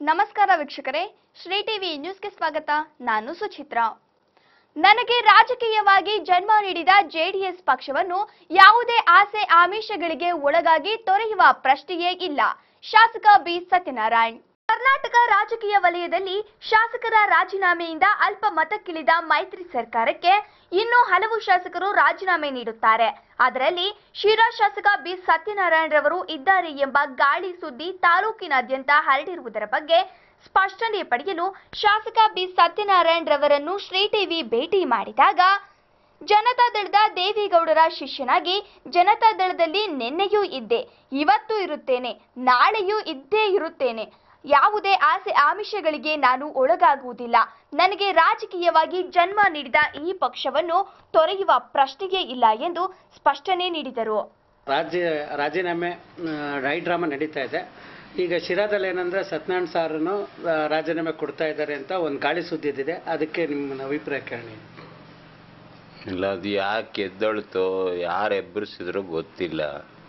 ನಮಸ್ಕಾರ ವೀಕ್ಷಕರೇ ಶ್ರೀ ಟಿವಿ ನ್ಯೂಸ್ಗೆ ಸ್ವಾಗತ ನಾನು ಸುಚಿತ್ರಾ ನನಗೆ ರಾಜಕೀಯವಾಗಿ ಜನ್ಮ ನೀಡಿದ ಜೆಡಿಎಸ್ ಪಕ್ಷವನ್ನು ಯಾವುದೇ ಆಸೆ ಆಮಿಷಗಳಿಗೆ ಒಳಗಾಗಿ ತೊರೆಯುವ ಪ್ರಶ್ನೆಯೇ ಇಲ್ಲ ಶಾಸಕ ಬಿ ಸತ್ಯನಾರಾಯಣ್ ಕರ್ನಾಟಕ ರಾಜಕೀಯ ವಲಯದಲ್ಲಿ ಶಾಸಕರ ರಾಜೀನಾಮೆಯಿಂದ ಅಲ್ಪ ಮತಕ್ಕಿಳಿದ ಮೈತ್ರಿ ಸರ್ಕಾರಕ್ಕೆ ಇನ್ನೂ ಹಲವು ಶಾಸಕರು ರಾಜೀನಾಮೆ ನೀಡುತ್ತಾರೆ ಅದರಲ್ಲಿ ಶಿರಾ ಶಾಸಕ ಬಿ ಸತ್ಯನಾರಾಯಣ್ ರವರು ಇದ್ದಾರೆ ಎಂಬ ಗಾಳಿ ಸುದ್ದಿ ತಾಲೂಕಿನಾದ್ಯಂತ ಹರಡಿರುವುದರ ಬಗ್ಗೆ ಸ್ಪಷ್ಟನೆ ಪಡೆಯಲು ಶಾಸಕ ಬಿ ಸತ್ಯನಾರಾಯಣ್ ರವರನ್ನು ಶ್ರೀ ಟಿವಿ ಭೇಟಿ ಮಾಡಿದಾಗ ಜನತಾದಳದ ದೇವೇಗೌಡರ ಶಿಷ್ಯನಾಗಿ ಜನತಾದಳದಲ್ಲಿ ನಿನ್ನೆಯೂ ಇದ್ದೆ ಇವತ್ತು ಇರುತ್ತೇನೆ ನಾಳೆಯೂ ಇದ್ದೇ ಇರುತ್ತೇನೆ ಯಾವುದೇ ಆಸೆ ಆಮಿಷಗಳಿಗೆ ನಾನು ಒಳಗಾಗುವುದಿಲ್ಲ ನನಗೆ ರಾಜಕೀಯವಾಗಿ ಜನ್ಮ ನೀಡಿದ ಈ ಪಕ್ಷವನ್ನು ತೊರೆಯುವ ಪ್ರಶ್ನೆಯೇ ಇಲ್ಲ ಎಂದು ಸ್ಪಷ್ಟನೆ ನೀಡಿದರು ರಾಜ್ಯ ರಾಜೀನಾಮೆ ಆ, ರೈಟ್ ಡ್ರಾಮಾ ನಡೀತಾ ಇದೆ ಈಗ ಶಿರಾದಲ್ಲಿ ಏನಂದ್ರೆ ಸತ್ಯನಾರಾಯಣ ಸಾರನ್ನು ಆ, ರಾಜೀನಾಮೆ ಕೊಡ್ತಾ ಇದ್ದಾರೆ ಅಂತ ಒಂದು ಗಾಳಿ ಸುದ್ದಿ ಇದ್ದಿದೆ ಅದಕ್ಕೆ ನಿಮ್ಮ ಅಭಿಪ್ರಾಯ ಕೇಳಿ ಇಲ್ಲ ಅದು ಯಾಕೆ ಎದ್ದೊಳ್ತೋ ಯಾರು ಎಬ್ಬರಿಸಿದ್ರೋ ಗೊತ್ತಿಲ್ಲ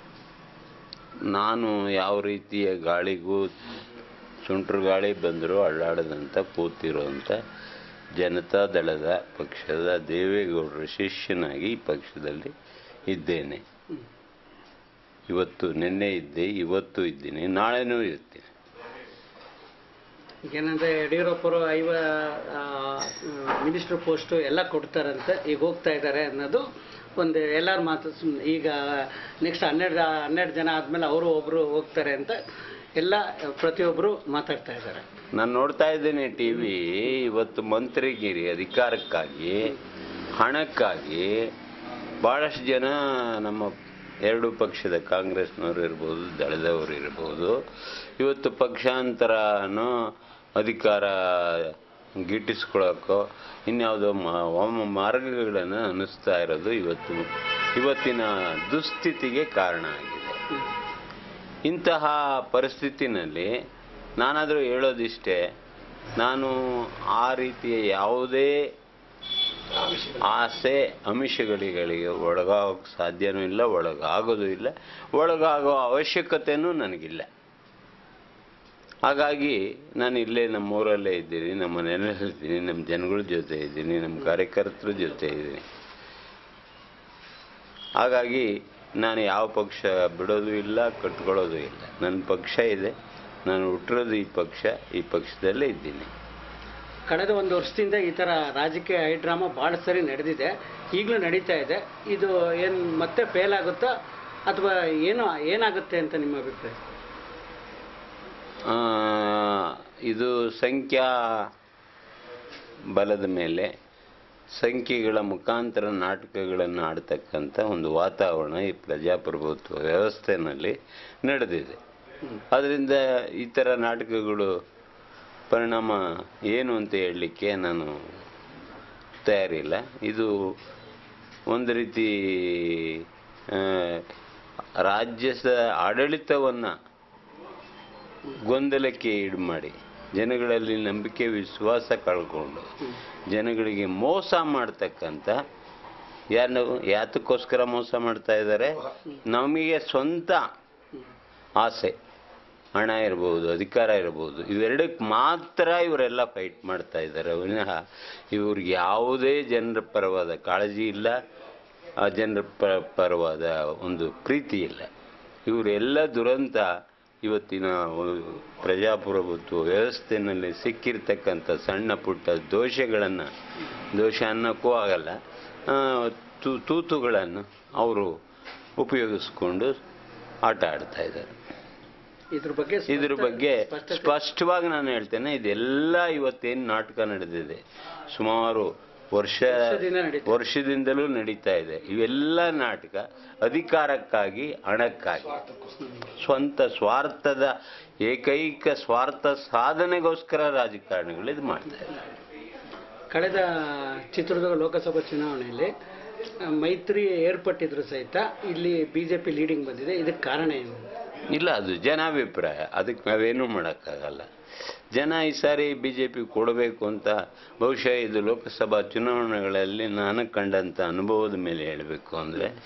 ನಾನು ಯಾವ ರೀತಿಯ ಗಾಳಿಗೂ ಸುಂಟ್ರು ಗಾಳಿ ಬಂದರೂ ಅಳ್ಳಾಡದಂತ ಕೂತಿರುವಂಥ ಜನತಾದಳದ ಪಕ್ಷದ ದೇವೇಗೌಡರ ಶಿಷ್ಯನಾಗಿ ಈ ಪಕ್ಷದಲ್ಲಿ ಇದ್ದೇನೆ ಇವತ್ತು ನಿನ್ನೆ ಇದ್ದೆ ಇವತ್ತು ಇದ್ದೀನಿ ನಾಳೆನೂ ಇರ್ತೀನಿ ಏನಂದ್ರೆ ಯಡಿಯೂರಪ್ಪರು ಐವ ಮಿನಿಸ್ಟರ್ ಪೋಸ್ಟು ಎಲ್ಲ ಕೊಡ್ತಾರಂತೆ ಈಗ ಹೋಗ್ತಾ ಇದ್ದಾರೆ ಅನ್ನೋದು ಒಂದು ಎಲ್ಲರ ಮಾತು ಸುಮ್ಮನೆ ಈಗ ನೆಕ್ಸ್ಟ್ ಹನ್ನೆರಡು ಹನ್ನೆರಡು ಜನ ಆದಮೇಲೆ ಅವರು ಒಬ್ಬರು ಹೋಗ್ತಾರೆ ಅಂತ ಎಲ್ಲ ಪ್ರತಿಯೊಬ್ಬರು ಮಾತಾಡ್ತಾ ಇದ್ದಾರೆ ನಾನು ನೋಡ್ತಾ ಇದ್ದೇನೆ ಟಿ ವಿ ಇವತ್ತು ಮಂತ್ರಿಗಿರಿ ಅಧಿಕಾರಕ್ಕಾಗಿ ಹಣಕ್ಕಾಗಿ ಭಾಳಷ್ಟು ಜನ ನಮ್ಮ ಎರಡು ಪಕ್ಷದ ಕಾಂಗ್ರೆಸ್ನವರು ಇರ್ಬೋದು ದಳದವರು ಇರ್ಬೋದು ಇವತ್ತು ಪಕ್ಷಾಂತರನೋ ಅಧಿಕಾರ ಗಿಟ್ಟಿಸ್ಕೊಳ್ಳೋಕ್ಕೋ ಇನ್ಯಾವುದೋ ಮಾ- ವಾಮ ಮಾರ್ಗಗಳನ್ನು ಅನ್ನಿಸ್ತಾ ಇರೋದು ಇವತ್ತು ಇವತ್ತಿನ ದುಸ್ಥಿತಿಗೆ ಕಾರಣ ಆಗಿದೆ ಇಂತಹ ಪರಿಸ್ಥಿತಿನಲ್ಲಿ ನಾನಾದರೂ ಹೇಳೋದಿಷ್ಟೇ ನಾನು ಆ ರೀತಿಯ ಯಾವುದೇ ಆಸೆ ಅಮಿಷಗಳಿಗೆ ಒಳಗಾಗೋಕ್ಕೆ ಸಾಧ್ಯನೂ ಇಲ್ಲ ಒಳಗಾಗೋದು ಇಲ್ಲ ಒಳಗಾಗೋ ಅವಶ್ಯಕತೆನೂ ನನಗಿಲ್ಲ ಹಾಗಾಗಿ ನಾನು ಇಲ್ಲೇ ನಮ್ಮೂರಲ್ಲೇ ಇದ್ದೀನಿ ನಮ್ಮ ಮನೆಯಲ್ಲೇ ಇದ್ದೀನಿ ನಮ್ಮ ಜನಗಳ ಜೊತೆ ಇದ್ದೀನಿ ನಮ್ಮ ಕಾರ್ಯಕರ್ತರ ಜೊತೆ ಇದ್ದೀನಿ ಹಾಗಾಗಿ ನಾನು ಯಾವ ಪಕ್ಷ ಬಿಡೋದು ಇಲ್ಲ ಕಟ್ಕೊಳ್ಳೋದು ಇಲ್ಲ ನನ್ನ ಪಕ್ಷ ಇದೆ ನಾನು ಹುಟ್ಟಿರೋದು ಈ ಪಕ್ಷ ಈ ಪಕ್ಷದಲ್ಲೇ ಇದ್ದೀನಿ ಕಳೆದ ಒಂದು ವರ್ಷದಿಂದ ಈ ಥರ ರಾಜಕೀಯ ಹೈ ಡ್ರಾಮಾ ಭಾಳ ಸರಿ ನಡೆದಿದೆ ಈಗಲೂ ನಡೀತಾ ಇದೆ ಇದು ಏನು ಮತ್ತೆ ಫೇಲ್ ಆಗುತ್ತಾ ಅಥವಾ ಏನು ಏನಾಗುತ್ತೆ ಅಂತ ನಿಮ್ಮ ಅಭಿಪ್ರಾಯ ಆ, ಇದು ಸಂಖ್ಯಾ ಬಲದ ಮೇಲೆ ಸಂಖ್ಯೆಗಳ ಮುಖಾಂತರ ನಾಟಕಗಳನ್ನು ಆಡ್ತಕ್ಕಂಥ ಒಂದು ವಾತಾವರಣ ಈ ಪ್ರಜಾಪ್ರಭುತ್ವ ವ್ಯವಸ್ಥೆನಲ್ಲಿ ನಡೆದಿದೆ ಅದರಿಂದ ಈ ಥರ ನಾಟಕಗಳು ಪರಿಣಾಮ ಏನು ಅಂತ ಹೇಳಲಿಕ್ಕೆ ನಾನು ತಯಾರಿಲ್ಲ ಇದು ಒಂದು ರೀತಿ ಆ, ರಾಜ್ಯದ ಆಡಳಿತವನ್ನು ಗೊಂದಲಕ್ಕೆ ಈಡು ಮಾಡಿ ಜನಗಳಲ್ಲಿ ನಂಬಿಕೆ ವಿಶ್ವಾಸ ಕಳ್ಕೊಂಡು ಜನಗಳಿಗೆ ಮೋಸ ಮಾಡ್ತಕ್ಕಂಥ ಯಾರು ಯಾತಕ್ಕೋಸ್ಕರ ಮೋಸ ಮಾಡ್ತಾ ಇದ್ದಾರೆ ನಮಗೆ ಸ್ವಂತ ಆಸೆ ಹಣ ಇರ್ಬೋದು ಅಧಿಕಾರ ಇರ್ಬೋದು ಇವೆರಡಕ್ಕೆ ಮಾತ್ರ ಇವರೆಲ್ಲ ಫೈಟ್ ಮಾಡ್ತಾ ಇದ್ದಾರೆ ವಿನಃ ಇವ್ರಿಗೆ ಯಾವುದೇ ಜನರ ಪರವಾದ ಕಾಳಜಿ ಇಲ್ಲ ಆ ಜನರ ಪ ಪರವಾದ ಒಂದು ಪ್ರೀತಿ ಇಲ್ಲ ಇವರೆಲ್ಲ ದುರಂತ ಇವತ್ತಿನ ಒಂದು ಪ್ರಜಾಪ್ರಭುತ್ವ ವ್ಯವಸ್ಥೆಯಲ್ಲಿ ಸಿಕ್ಕಿರ್ತಕ್ಕಂಥ ಸಣ್ಣ ಪುಟ್ಟ ದೋಷಗಳನ್ನು ದೋಷ ಅನ್ನೋಕ್ಕೂ ಆಗಲ್ಲ ಆ, ತು ತೂತುಗಳನ್ನು ಅವರು ಉಪಯೋಗಿಸ್ಕೊಂಡು ಆಟ ಆಡ್ತಾ ಇದ್ದಾರೆ ಇದ್ರ ಬಗ್ಗೆ ಸ್ಪಷ್ಟ- ಇದ್ರ ಬಗ್ಗೆ ಸ್ಪಷ್ಟತೆ- ಸ್ಪಷ್ಟವಾಗಿ ನಾನು ಹೇಳ್ತೇನೆ ಇದೆಲ್ಲ ಇವತ್ತೇನು ನಾಟಕ ನಡೆದಿದೆ ಸುಮಾರು ವರ್ಷ ವರ್ಷದಿಂದ ನಡೀತಾ ಇದೆ. ವರ್ಷದಿಂದಲೂ ನಡೀತಾ ಇದೆ ಇವೆಲ್ಲ ನಾಟಕ ಅಧಿಕಾರಕ್ಕಾಗಿ ಹಣಕ್ಕಾಗಿ ಸ್ವಂತ ಸ್ವಾರ್ಥದ ಏಕೈಕ ಸ್ವಾರ್ಥ ಸಾಧನೆಗೋಸ್ಕರ ರಾಜಕಾರಣಿಗಳು ಇದು ಮಾಡ್ತಾ ಇದ್ದಾರೆ ಕಳೆದ ಚಿತ್ರದುರ್ಗ ಲೋಕಸಭಾ ಚುನಾವಣೆಯಲ್ಲಿ ಆ, ಮೈತ್ರಿ ಏರ್ಪಟ್ಟಿದ್ರು ಸಹಿತ ಇಲ್ಲಿ ಬಿಜೆಪಿ ಲೀಡಿಂಗ್ ಬಂದಿದೆ ಇದಕ್ಕೆ ಕಾರಣ ಏನು ಇಲ್ಲ ಅದು ಜನಾಭಿಪ್ರಾಯ ಅದಕ್ಕೆ ನಾವೇನೂ ಮಾಡೋಕ್ಕಾಗಲ್ಲ ಜನ ಈ ಸಾರಿ ಬಿ ಜೆ ಪಿ ಕೊಡಬೇಕು ಅಂತ ಬಹುಶಃ ಇದು ಲೋಕಸಭಾ ಚುನಾವಣೆಗಳಲ್ಲಿ ನಾನು ಕಂಡಂಥ ಅನುಭವದ ಮೇಲೆ ಹೇಳಬೇಕು ಅಂದರೆ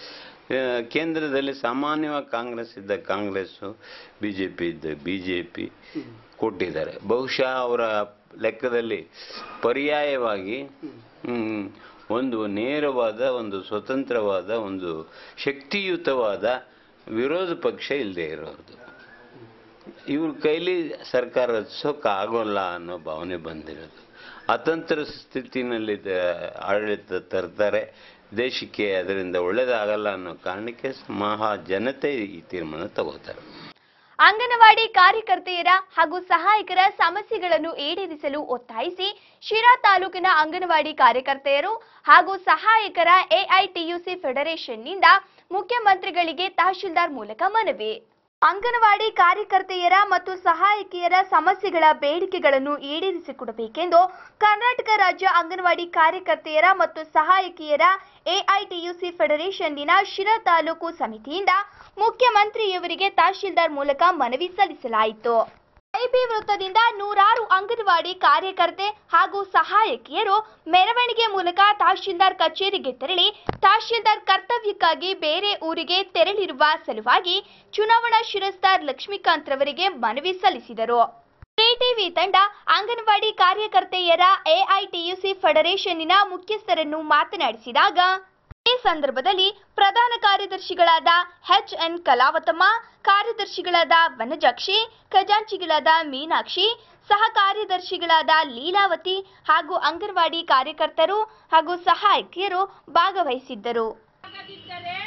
ಆ, ಕೇಂದ್ರದಲ್ಲಿ ಸಾಮಾನ್ಯವಾಗಿ ಕಾಂಗ್ರೆಸ್ ಇದ್ದ ಕಾಂಗ್ರೆಸ್ಸು ಬಿ ಜೆ ಪಿ ಇದ್ದ ಬಿ ಜೆ ಪಿ ಕೊಟ್ಟಿದ್ದಾರೆ ಬಹುಶಃ ಅವರ ಲೆಕ್ಕದಲ್ಲಿ ಪರ್ಯಾಯವಾಗಿ ಹ್ಮ್, ಒಂದು ನೇರವಾದ ಒಂದು ಸ್ವತಂತ್ರವಾದ ಒಂದು ಶಕ್ತಿಯುತವಾದ ವಿರೋಧ ಪಕ್ಷ ಇಲ್ಲದೆ ಇರೋದು ಇವ್ರ ಕೈಲಿ ಸರ್ಕಾರ ರಚಿಸೋಕೆ ಆಗೋಲ್ಲ ಅನ್ನೋ ಭಾವನೆ ಬಂದಿರೋದು ಅತಂತ್ರ ಸ್ಥಿತಿನಲ್ಲಿ ದ- ಆಡಳಿತ ತರ್ತಾರೆ ದೇಶಕ್ಕೆ ಅದರಿಂದ ಒಳ್ಳೇದಾಗಲ್ಲ ಅನ್ನೋ ಕಾರಣಕ್ಕೆ ಮಹಾ ಜನತೆ ಈ ತೀರ್ಮಾನ ತಗೋತಾರೆ ಅಂಗನವಾಡಿ ಕಾರ್ಯಕರ್ತೆಯರ ಹಾಗೂ ಸಹಾಯಕರ ಸಮಸ್ಯೆಗಳನ್ನು ಈಡೇರಿಸಲು ಒತ್ತಾಯಿಸಿ ಶಿರಾ ತಾಲೂಕಿನ ಅಂಗನವಾಡಿ ಕಾರ್ಯಕರ್ತೆಯರು ಹಾಗೂ ಸಹಾಯಕರ ಎಐಟಿಯುಸಿ ಫೆಡರೇಷನ್ನಿಂದ ಮುಖ್ಯಮಂತ್ರಿಗಳಿಗೆ ತಹಶೀಲ್ದಾರ್ ಮೂಲಕ ಮನವಿ ಅಂಗನವಾಡಿ ಕಾರ್ಯಕರ್ತೆಯರ ಮತ್ತು ಸಹಾಯಕಿಯರ ಸಮಸ್ಯೆಗಳ ಬೇಡಿಕೆಗಳನ್ನು ಈಡೇರಿಸಿಕೊಡಬೇಕೆಂದು ಕರ್ನಾಟಕ ರಾಜ್ಯ ಅಂಗನವಾಡಿ ಕಾರ್ಯಕರ್ತೆಯರ ಮತ್ತು ಸಹಾಯಕಿಯರ ಎಐಟಿಯುಸಿ ಫೆಡರೇಷನ್ನಿನ ಶಿರಾ ತಾಲೂಕು ಸಮಿತಿಯಿಂದ ಮುಖ್ಯಮಂತ್ರಿಯವರಿಗೆ ತಹಶೀಲ್ದಾರ್ ಮೂಲಕ ಮನವಿ ಸಲ್ಲಿಸಲಾಯಿತು ಐಬಿ ವೃತ್ತದಿಂದ ನೂರಾರು ಅಂಗನವಾಡಿ ಕಾರ್ಯಕರ್ತೆ ಹಾಗೂ ಸಹಾಯಕಿಯರು ಮೆರವಣಿಗೆ ಮೂಲಕ ತಹಶೀಲ್ದಾರ್ ಕಚೇರಿಗೆ ತೆರಳಿ ತಹಶೀಲ್ದಾರ್ ಕರ್ತವ್ಯಕ್ಕಾಗಿ ಬೇರೆ ಊರಿಗೆ ತೆರಳಿರುವ ಸಲುವಾಗಿ ಚುನಾವಣಾ ಶಿರಸ್ತಾರ್ ಲಕ್ಷ್ಮೀಕಾಂತ್ ರವರಿಗೆ ಮನವಿ ಸಲ್ಲಿಸಿದರು ಟಿವಿ ತಂಡ ಅಂಗನವಾಡಿ ಕಾರ್ಯಕರ್ತೆಯರ ಎಐಟಿಯುಸಿ ಫೆಡರೇಷನ್ನಿನ ಮುಖ್ಯಸ್ಥರನ್ನು ಮಾತನಾಡಿಸಿದಾಗ ಈ ಸಂದರ್ಭದಲ್ಲಿ ಪ್ರಧಾನ ಕಾರ್ಯದರ್ಶಿಗಳಾದ ಎಚ್ ಎನ್ ಕಲಾವತಮ್ಮ ಕಾರ್ಯದರ್ಶಿಗಳಾದ ವನಜಾಕ್ಷಿ ಖಜಾಂಚಿಗಳಾದ ಮೀನಾಕ್ಷಿ ಸಹ ಕಾರ್ಯದರ್ಶಿಗಳಾದ ಲೀಲಾವತಿ ಹಾಗೂ ಅಂಗನವಾಡಿ ಕಾರ್ಯಕರ್ತರು ಹಾಗೂ ಸಹಾಯಕಿಯರು ಭಾಗವಹಿಸಿದ್ದರು ಆಗದಿದ್ದರೆ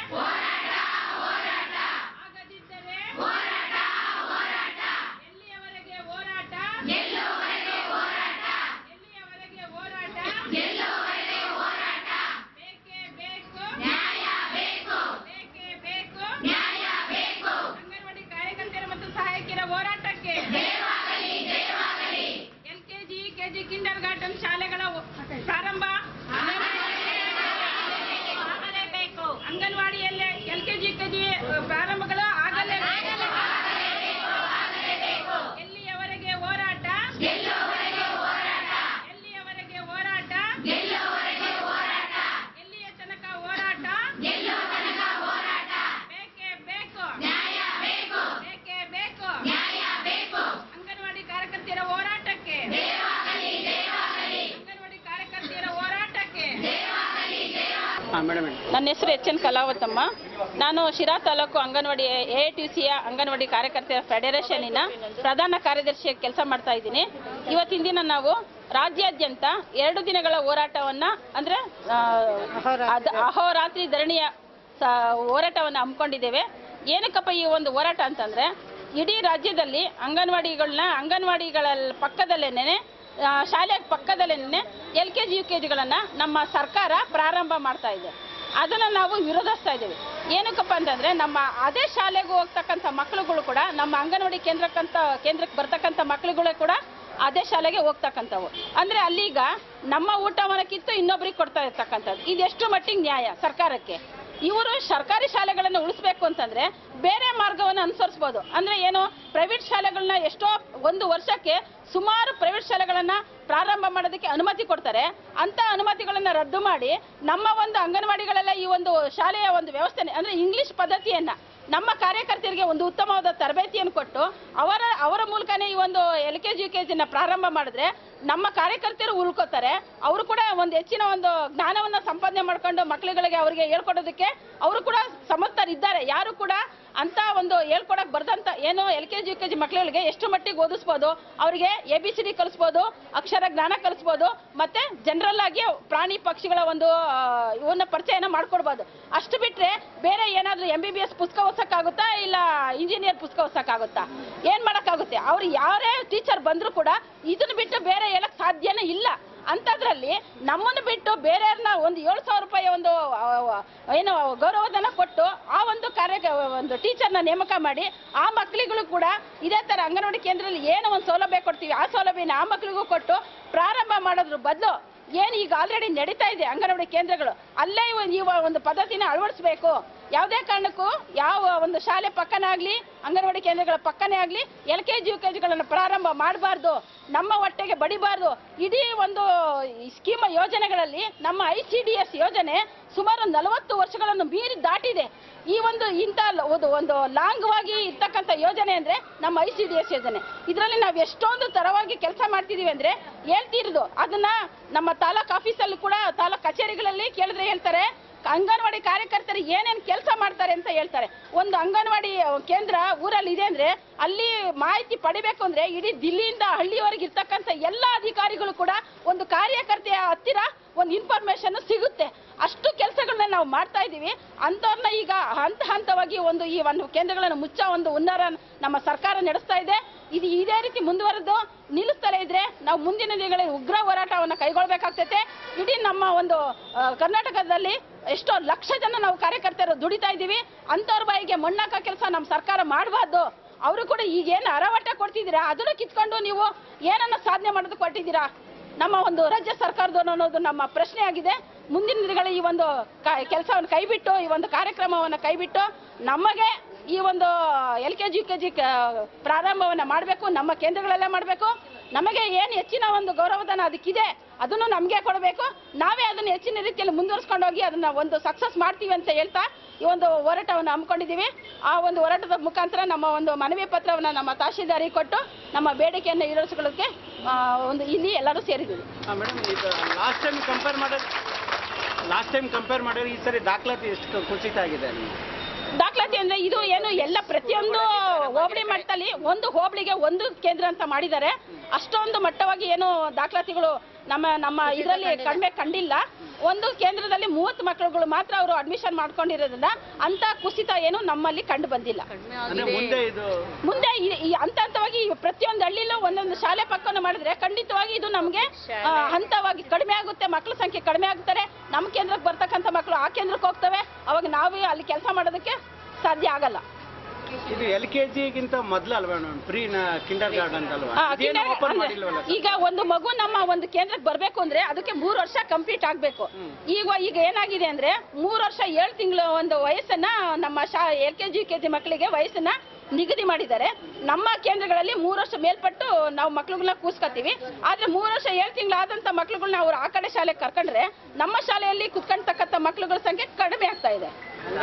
ಆಗದಿದ್ದರೆ ಎಲ್ಲಿಯವರೆಗೆ ಹೋರಾಟ ಎಲ್ಲಿಯವರೆಗೆ ಹೋರಾಟ ಬೇಕೇ ಬೇಕು ಬೇಕೇ ಬೇಕು ಅಂಗನವಾಡಿ ಕಾರ್ಯಕರ್ತರ ಮತ್ತು ಸಹಾಯಕಿಯರ ಹೋರಾಟಕ್ಕೆ ಎಲ್ಕೆಜಿ ಕೆಜಿ ಕಿಂಡರ್ ಗಾರ್ಡನ್ ಶಾಲೆಗಳ ಪ್ರಾರಂಭ ಆಗಲೇಬೇಕು ಅಂಗನವಾಡಿಯಲ್ಲೇ ಎಲ್ಕೆಜಿ ಕೆಜಿ ಪ್ರಾರಂಭಗಳು ಆಗಲೇಬೇಕು ಎಲ್ಲಿಯವರೆಗೆ ಹೋರಾಟ ಎಲ್ಲಿಯವರೆಗೆ ಹೋರಾಟ ಎಲ್ಲಿಯ ತನಕ ಹೋರಾಟ ಬೇಕೇ ಬೇಕು ಬೇಕೇ ಬೇಕು ಅಂಗನವಾಡಿ ಕಾರ್ಯಕರ್ತೆಯರ ಹೋರಾಟಕ್ಕೆ ಅಂಗನವಾಡಿ ಕಾರ್ಯಕರ್ತೆಯರ ಹೋರಾಟಕ್ಕೆ ಹಾಂ ಮೇಡಮ್ ನನ್ನ ಹೆಸರು ಎಚ್ ಎನ್ ಕಲಾವತಮ್ಮ ನಾನು ಶಿರಾ ತಾಲೂಕು ಅಂಗನವಾಡಿ ಎ ಟಿ ಸಿಯ ಅಂಗನವಾಡಿ ಕಾರ್ಯಕರ್ತೆಯರ ಫೆಡರೇಷನ್ನಿನ ಪ್ರಧಾನ ಕಾರ್ಯದರ್ಶಿಯಾಗಿ ಕೆಲಸ ಮಾಡ್ತಾ ಇದ್ದೀನಿ ಇವತ್ತಿನ ದಿನ ನಾವು ರಾಜ್ಯಾದ್ಯಂತ ಎರಡು ದಿನಗಳ ಹೋರಾಟವನ್ನ ಅಂದ್ರೆ ಆ, ಅದ್- ಅಹೋರಾತ್ರಿ ಧರಣಿಯ ಸ- ಹೋರಾಟವನ್ನು ಹಮ್ಮಿಕೊಂಡಿದ್ದೇವೆ ಏನಕ್ಕಪ್ಪ ಈ ಒಂದು ಹೋರಾಟ ಅಂತಂದ್ರೆ ಇಡೀ ರಾಜ್ಯದಲ್ಲಿ ಅಂಗನವಾಡಿಗಳನ್ನ ಅಂಗನವಾಡಿಗಳ ಪಕ್ಕದಲ್ಲೇನೆ ಆ, ಶಾಲೆಯ ಪಕ್ಕದಲ್ಲೇನೆ L K G U K ಜಿಗಳನ್ನು ನಮ್ಮ ಸರ್ಕಾರ ಪ್ರಾರಂಭ ಮಾಡ್ತಾ ಇದೆ ಅದನ್ನು ನಾವು ವಿರೋಧಿಸ್ತಾ ಇದ್ದೀವಿ ಏನಕ್ಕಪ್ಪ ಅಂತಂದ್ರೆ ನಮ್ಮ ಅದೇ ಶಾಲೆಗೆ ಹೋಗ್ತಕ್ಕಂಥ ಮಕ್ಕಳುಗಳು ಕೂಡ ನಮ್ಮ ಅಂಗನವಾಡಿ ಕೇಂದ್ರಕ್ಕಂತ ಕೇಂದ್ರಕ್ಕೆ ಬರ್ತಕ್ಕಂಥ ಮಕ್ಕಳುಗಳು ಕೂಡ ಅದೇ ಶಾಲೆಗೆ ಹೋಗ್ತಕ್ಕಂಥವು ಅಂದ್ರೆ ಅಲ್ಲೀಗ ನಮ್ಮ ಊಟವನ್ನ ಕಿತ್ತು ಇನ್ನೊಬ್ರಿಗೆ ಕೊಡ್ತಾ ಇರ್ತಕ್ಕಂಥದ್ದು ಇದೆಷ್ಟು ಮಟ್ಟಿಗೆ ನ್ಯಾಯ ಸರ್ಕಾರಕ್ಕೆ ಇವರು ಸರ್ಕಾರಿ ಶಾಲೆಗಳನ್ನು ಉಳಿಸ್ಬೇಕು ಅಂತಂದ್ರೆ ಬೇರೆ ಮಾರ್ಗವನ್ನು ಅನುಸರಿಸ್ಬೋದು ಅಂದ್ರೆ ಏನು ಪ್ರೈವೇಟ್ ಶಾಲೆಗಳನ್ನ ಎಷ್ಟೋ ಒಂದು ವರ್ಷಕ್ಕೆ ಸುಮಾರು ಪ್ರೈವೇಟ್ ಶಾಲೆಗಳನ್ನ ಪ್ರಾರಂಭ ಮಾಡೋದಕ್ಕೆ ಅನುಮತಿ ಕೊಡ್ತಾರೆ ಅಂತ ಅನುಮತಿಗಳನ್ನ ರದ್ದು ಮಾಡಿ ನಮ್ಮ ಒಂದು ಅಂಗನವಾಡಿಗಳೆಲ್ಲ ಈ ಒಂದು ಶಾಲೆಯ ಒಂದು ವ್ಯವಸ್ಥೆ ಅಂದ್ರೆ ಇಂಗ್ಲಿಷ್ ಪದ್ಧತಿಯನ್ನ ನಮ್ಮ ಕಾರ್ಯಕರ್ತರಿಗೆ ಒಂದು ಉತ್ತಮವಾದ ತರಬೇತಿಯನ್ನು ಕೊಟ್ಟು ಅವರ ಅವರ ಮೂಲಕನೇ ಈ ಒಂದು L K G U K ಜಿನ ಪ್ರಾರಂಭ ಮಾಡಿದ್ರೆ ನಮ್ಮ ಕಾರ್ಯಕರ್ತರು ಉಳ್ಕೋತಾರೆ ಅವರು ಕೂಡ ಒಂದು ಹೆಚ್ಚಿನ ಒಂದು ಜ್ಞಾನವನ್ನ ಸಂಪಾದನೆ ಮಾಡ್ಕೊಂಡು ಮಕ್ಕಳುಗಳಿಗೆ ಅವರಿಗೆ ಹೇಳ್ಕೊಡೋದಕ್ಕೆ ಅವರು ಕೂಡ ಸಮರ್ಥರಿದ್ದಾರೆ ಯಾರು ಕೂಡ ಅಂತ ಒಂದು ಹೇಳ್ಕೊಡಕ್ ಬರ್ದಂತ ಏನು L K G U K G ಮಕ್ಕಳುಗಳಿಗೆ ಎಷ್ಟು ಮಟ್ಟಿಗೆ ಓದಿಸ್ಬೋದು ಅವರಿಗೆ ಎ ಬಿ ಸಿ ಡಿ ಕಲಿಸ್ಬೋದು ಅಕ್ಷರ ಜ್ಞಾನ ಕಲಿಸ್ಬೋದು ಮತ್ತೆ ಜನರಲ್ ಆಗಿ ಪ್ರಾಣಿ ಪಕ್ಷಿಗಳ ಒಂದು ಆ, ಇವನ್ನ ಪರಿಚಯನ ಮಾಡ್ಕೊಡ್ಬೋದು ಅಷ್ಟು ಬಿಟ್ರೆ ಬೇರೆ ಏನಾದ್ರೂ ಎಂ ಬಿ ಬಿ ಎಸ್ ಪುಸ್ತಕ ಓದ್ಸಕ್ಕಾಗುತ್ತಾ ಇಲ್ಲ ಇಂಜಿನಿಯರ್ ಪುಸ್ತಕ ಓದ್ಸಕ್ಕಾಗುತ್ತಾ ಏನ್ ಮಾಡಕ್ಕಾಗುತ್ತೆ ಅವ್ರು ಯಾರೇ ಟೀಚರ್ ಬಂದ್ರು ಕೂಡ ಇದನ್ನ ಬಿಟ್ಟು ಬೇರೆ ಹೇಳಕ್ ಸಾಧ್ಯನೇ ಇಲ್ಲ ಅಂಥದ್ರಲ್ಲಿ ನಮ್ಮನ್ನು ಬಿಟ್ಟು ಬೇರೆಯವ್ರನ್ನ ಒಂದು ಏಳು ಸಾವಿರ ರೂಪಾಯಿ ಒಂದು ಆ, ಆ, ಏನು ಗೌರವಧನ ಕೊಟ್ಟು ಆ ಒಂದು ಕಾರ್ಯ ಒಂದು ಟೀಚರ್ನ ನೇಮಕ ಮಾಡಿ ಆ ಮಕ್ಕಳಿಗೂ ಕೂಡ ಇದೇ ತರ ಅಂಗನವಾಡಿ ಕೇಂದ್ರದಲ್ಲಿ ಏನು ಒಂದು ಸೌಲಭ್ಯ ಕೊಡ್ತೀವಿ ಆ ಸೌಲಭ್ಯನ ಆ ಮಕ್ಕಳಿಗೂ ಕೊಟ್ಟು ಪ್ರಾರಂಭ ಮಾಡೋದ್ರ ಬದಲು ಏನು ಈಗ ಆಲ್ರೆಡಿ ನಡೀತಾ ಇದೆ ಅಂಗನವಾಡಿ ಕೇಂದ್ರಗಳು ಅಲ್ಲೇ ಇವ- ಈ ಒಂದು ಪದ್ಧತಿನ ಅಳವಡಿಸಬೇಕು ಯಾವುದೇ ಕಾರಣಕ್ಕೂ ಯಾವ ಒಂದು ಶಾಲೆ ಪಕ್ಕನೇ ಆಗಲಿ ಅಂಗನವಾಡಿ ಕೇಂದ್ರಗಳ ಪಕ್ಕನೇ ಆಗಲಿ L K G U K ಜಿಗಳನ್ನು ಪ್ರಾರಂಭ ಮಾಡಬಾರ್ದು ನಮ್ಮ ಹೊಟ್ಟೆಗೆ ಬಡಿಬಾರ್ದು ಇಡೀ ಒಂದು ಸ್ಕೀಮ್ ಯೋಜನೆಗಳಲ್ಲಿ ನಮ್ಮ ಐ ಸಿ ಡಿ ಎಸ್ ಯೋಜನೆ ಸುಮಾರು ನಲವತ್ತು ವರ್ಷಗಳನ್ನು ಮೀರಿ ದಾಟಿದೆ ಈ ಒಂದು ಇಂಥ ಲ- ಒಂದು ಒಂದು ಲಾಂಗ್ವಾಗಿ ಇರ್ತಕ್ಕಂಥ ಯೋಜನೆ ಅಂದ್ರೆ ನಮ್ಮ ಐ ಸಿ ಡಿ ಎಸ್ ಯೋಜನೆ ಇದರಲ್ಲಿ ನಾವು ಎಷ್ಟೊಂದು ತರವಾಗಿ ಕೆಲಸ ಮಾಡ್ತಿದೀವಿ ಅಂದ್ರೆ ಹೇಳ್ತಿರೋದು ಅದನ್ನ ನಮ್ಮ ತಾಲೂಕ್ ಆಫೀಸಲ್ಲೂ ಕೂಡ ತಾಲೂಕ್ ಕಚೇರಿಗಳಲ್ಲಿ ಕೇಳಿದ್ರೆ ಹೇಳ್ತಾರೆ ಅಂಗನವಾಡಿ ಕಾರ್ಯಕರ್ತರು ಏನೇನು ಕೆಲಸ ಮಾಡ್ತಾರೆ ಅಂತ ಹೇಳ್ತಾರೆ ಒಂದು ಅಂಗನವಾಡಿ ಕೇಂದ್ರ ಊರಲ್ಲಿ ಇದೆ ಅಂದ್ರೆ ಅಲ್ಲಿ ಮಾಹಿತಿ ಪಡಿಬೇಕು ಅಂದ್ರೆ ಇಡೀ ದಿಲ್ಲಿಯಿಂದ ಹಳ್ಳಿವರೆಗೆ ಇರ್ತಕ್ಕಂಥ ಎಲ್ಲ ಅಧಿಕಾರಿಗಳು ಕೂಡ ಒಂದು ಕಾರ್ಯಕರ್ತೆಯ ಹತ್ತಿರ ಒಂದು ಇನ್ಫಾರ್ಮೇಶನ್ ಸಿಗುತ್ತೆ ಅಷ್ಟು ಕೆಲಸಗಳನ್ನ ನಾವು ಮಾಡ್ತಾ ಇದ್ದೀವಿ ಅಂಥವ್ರನ್ನ ಈಗ ಹಂತ ಹಂತವಾಗಿ ಒಂದು ಈ ಒಂದು ಕೇಂದ್ರಗಳನ್ನು ಮುಚ್ಚೋ ಒಂದು ಹುನ್ನಾರ ನಮ್ಮ ಸರ್ಕಾರ ನಡೆಸ್ತಾ ಇದೆ ಇದು ಇದೇ ರೀತಿ ಮುಂದುವರೆದು ನಿಲ್ಲಿಸ್ತಲೇ ಇದ್ರೆ ನಾವು ಮುಂದಿನ ದಿನಗಳಲ್ಲಿ ಉಗ್ರ ಹೋರಾಟವನ್ನು ಕೈಗೊಳ್ಬೇಕಾಗ್ತೈತೆ ಇಡೀ ನಮ್ಮ ಒಂದು ಆ, ಕರ್ನಾಟಕದಲ್ಲಿ ಎಷ್ಟೋ ಲಕ್ಷ ಜನ ನಾವು ಕಾರ್ಯಕರ್ತರು ದುಡಿತಾ ಇದ್ದೀವಿ ಅಂಥವ್ರ ಬಾಯಿಗೆ ಮಣ್ಣಾಕ ಕೆಲಸ ನಮ್ಮ ಸರ್ಕಾರ ಮಾಡಬಾರ್ದು ಅವರು ಕೂಡ ಈಗೇನು ಅರವಟ್ಟ ಕೊಡ್ತಿದ್ದೀರಾ ಅದನ್ನು ಕಿತ್ಕೊಂಡು ನೀವು ಏನನ್ನ ಸಾಧನೆ ಮಾಡೋದು ಕೊಟ್ಟಿದ್ದೀರಾ ನಮ್ಮ ಒಂದು ರಾಜ್ಯ ಸರ್ಕಾರದವರು ಅನ್ನೋದು ನಮ್ಮ ಪ್ರಶ್ನೆ ಆಗಿದೆ ಮುಂದಿನ ದಿನಗಳಲ್ಲಿ ಈ ಒಂದು ಕೆಲಸವನ್ನು ಕೈಬಿಟ್ಟು ಈ ಒಂದು ಕಾರ್ಯಕ್ರಮವನ್ನು ಕೈಬಿಟ್ಟು ನಮಗೆ ಈ ಒಂದು L K G U K G ಪ್ರಾರಂಭವನ್ನು ಮಾಡಬೇಕು ನಮ್ಮ ಕೇಂದ್ರಗಳಲ್ಲೇ ಮಾಡಬೇಕು ನಮಗೆ ಏನು ಹೆಚ್ಚಿನ ಒಂದು ಗೌರವಧನ ಅದಕ್ಕಿದೆ ಅದನ್ನು ನಮಗೆ ಕೊಡಬೇಕು ನಾವೇ ಅದನ್ನು ಹೆಚ್ಚಿನ ರೀತಿಯಲ್ಲಿ ಮುಂದುವರಿಸ್ಕೊಂಡು ಹೋಗಿ ಅದನ್ನ ಒಂದು ಸಕ್ಸಸ್ ಮಾಡ್ತೀವಿ ಅಂತ ಹೇಳ್ತಾ ಈ ಒಂದು ಹೋರಾಟವನ್ನು ಹಮ್ಮಿಕೊಂಡಿದ್ದೀವಿ ಆ ಒಂದು ಹೋರಾಟದ ಮುಖಾಂತರ ನಮ್ಮ ಒಂದು ಮನವಿ ಪತ್ರವನ್ನು ನಮ್ಮ ತಹಶೀಲ್ದಾರಿಗೆ ಕೊಟ್ಟು ನಮ್ಮ ಬೇಡಿಕೆಯನ್ನು ಈಡೇರಿಸಿಕೊಳ್ಳೋದಕ್ಕೆ ಆ, ಒಂದು ಇಲ್ಲಿ ಎಲ್ಲರೂ ಸೇರಿದ್ದೀವಿ ಮೇಡಮ್ ಇದು ಲಾಸ್ಟ್ ಟೈಮ್ ಕಂಪೇರ್ ಮಾಡಿದ್ರೆ ಲಾಸ್ಟ್ ಟೈಮ್ ಕಂಪೇರ್ ಮಾಡಿದ್ರೆ ಈ ಸರಿ ದಾಖಲಾತಿ ಎಷ್ಟು ಕುಸಿತ ಆಗಿದೆ ನಿಮ್ಗೆ? ದಾಖಲಾತಿ ಅಂದ್ರೆ ಇದು ಏನು ಎಲ್ಲ ಪ್ರತಿಯೊಂದು ಹೋಬಳಿ ಮಟ್ಟದಲ್ಲಿ ಒಂದು ಹೋಬಳಿಗೆ ಒಂದು ಕೇಂದ್ರ ಅಂತ ಮಾಡಿದ್ದಾರೆ ಅಷ್ಟೊಂದು ಮಟ್ಟವಾಗಿ ಏನು ದಾಖಲಾತಿಗಳು ನಮ್ಮ ನಮ್ಮ ಇದರಲ್ಲಿ ಕಡಿಮೆ ಕಂಡಿಲ್ಲ ಒಂದು ಕೇಂದ್ರದಲ್ಲಿ ಮೂವತ್ತು ಮಕ್ಕಳುಗಳು ಮಾತ್ರ ಅವರು ಅಡ್ಮಿಷನ್ ಮಾಡ್ಕೊಂಡಿರೋದ್ರಿಂದ ಅಂತ ಕುಸಿತ ಏನು ನಮ್ಮಲ್ಲಿ ಕಂಡು ಬಂದಿಲ್ಲ ಅಂದ್ರೆ ಮುಂದೆ ಇದು ಮುಂದೆ ಈ- ಈ ಹಂತ ಹಂತವಾಗಿ ಈ ಪ್ರತಿಯೊಂದು ಹಳ್ಳಿಲೂ ಒಂದೊಂದು ಶಾಲೆ ಪಕ್ಕವನ್ನು ಮಾಡಿದ್ರೆ ಖಂಡಿತವಾಗಿ ಇದು ನಮಗೆ ಆ, ಹಂತವಾಗಿ ಕಡಿಮೆ ಆಗುತ್ತೆ ಮಕ್ಕಳ ಸಂಖ್ಯೆ ಕಡಿಮೆ ಆಗ್ತಾರೆ ನಮ್ಮ ಕೇಂದ್ರಕ್ಕೆ ಬರ್ತಕ್ಕಂಥ ಮಕ್ಕಳು ಆ ಕೇಂದ್ರಕ್ಕೆ ಹೋಗ್ತವೆ ಅವಾಗ ನಾವೇ ಅಲ್ಲಿ ಕೆಲಸ ಮಾಡೋದಕ್ಕೆ ಸಾಧ್ಯ ಆಗಲ್ಲ ಇದು ಎಲ್ ಕೆ ಜಿಗಿಂತ ಮೊದಲು ಅಲ್ವಾ ಮೇಡಮ್ ಪ್ರೀ ಕಿಂಡರ್ ಗಾರ್ಡನ್ ಅಲ್ವಾ ಆ, ಇದೇನು ಕಿಂಡರ್- ಓಪನ್ ಅಂದ್ರೆ ಮಾಡಿಲ್ವಲ್ಲ ಈಗ ಒಂದು ಮಗು ನಮ್ಮ ಒಂದು ಕೇಂದ್ರಕ್ಕೆ ಬರ್ಬೇಕು ಅಂದ್ರೆ ಅದಕ್ಕೆ ಮೂರು ವರ್ಷ ಕಂಪ್ಲೀಟ್ ಆಗ್ಬೇಕು ಈಗ ಈಗ ಏನಾಗಿದೆ ಅಂದ್ರೆ ಮೂರು ವರ್ಷ ಏಳು ತಿಂಗಳು ಒಂದು ವಯಸ್ಸನ್ನ ನಮ್ಮ ಶಾ L K G K G ಮಕ್ಕಳಿಗೆ ವಯಸ್ಸನ್ನ ನಿಗದಿ ಮಾಡಿದ್ದಾರೆ ನಮ್ಮ ಕೇಂದ್ರಗಳಲ್ಲಿ ಮೂರು ವರ್ಷ ಮೇಲ್ಪಟ್ಟು ನಾವು ಮಕ್ಳುಗಳನ್ನ ಕೂಸ್ಕೊತೀವಿ ಆದ್ರೆ ಮೂರು ವರ್ಷ ಏಳು ತಿಂಗಳಾದಂತ ಮಕ್ಳುಗಳನ್ನ ಅವ್ರು ಆ ಕಡೆ ಶಾಲೆಗೆ ಕರ್ಕೊಂಡ್ರೆ ನಮ್ಮ ಶಾಲೆಯಲ್ಲಿ ಕುತ್ಕೊಂಡ್ತಕ್ಕಂಥ ಮಕ್ಳುಗಳ ಸಂಖ್ಯೆ ಕಡಿಮೆ ಆಗ್ತಾ ಇದೆ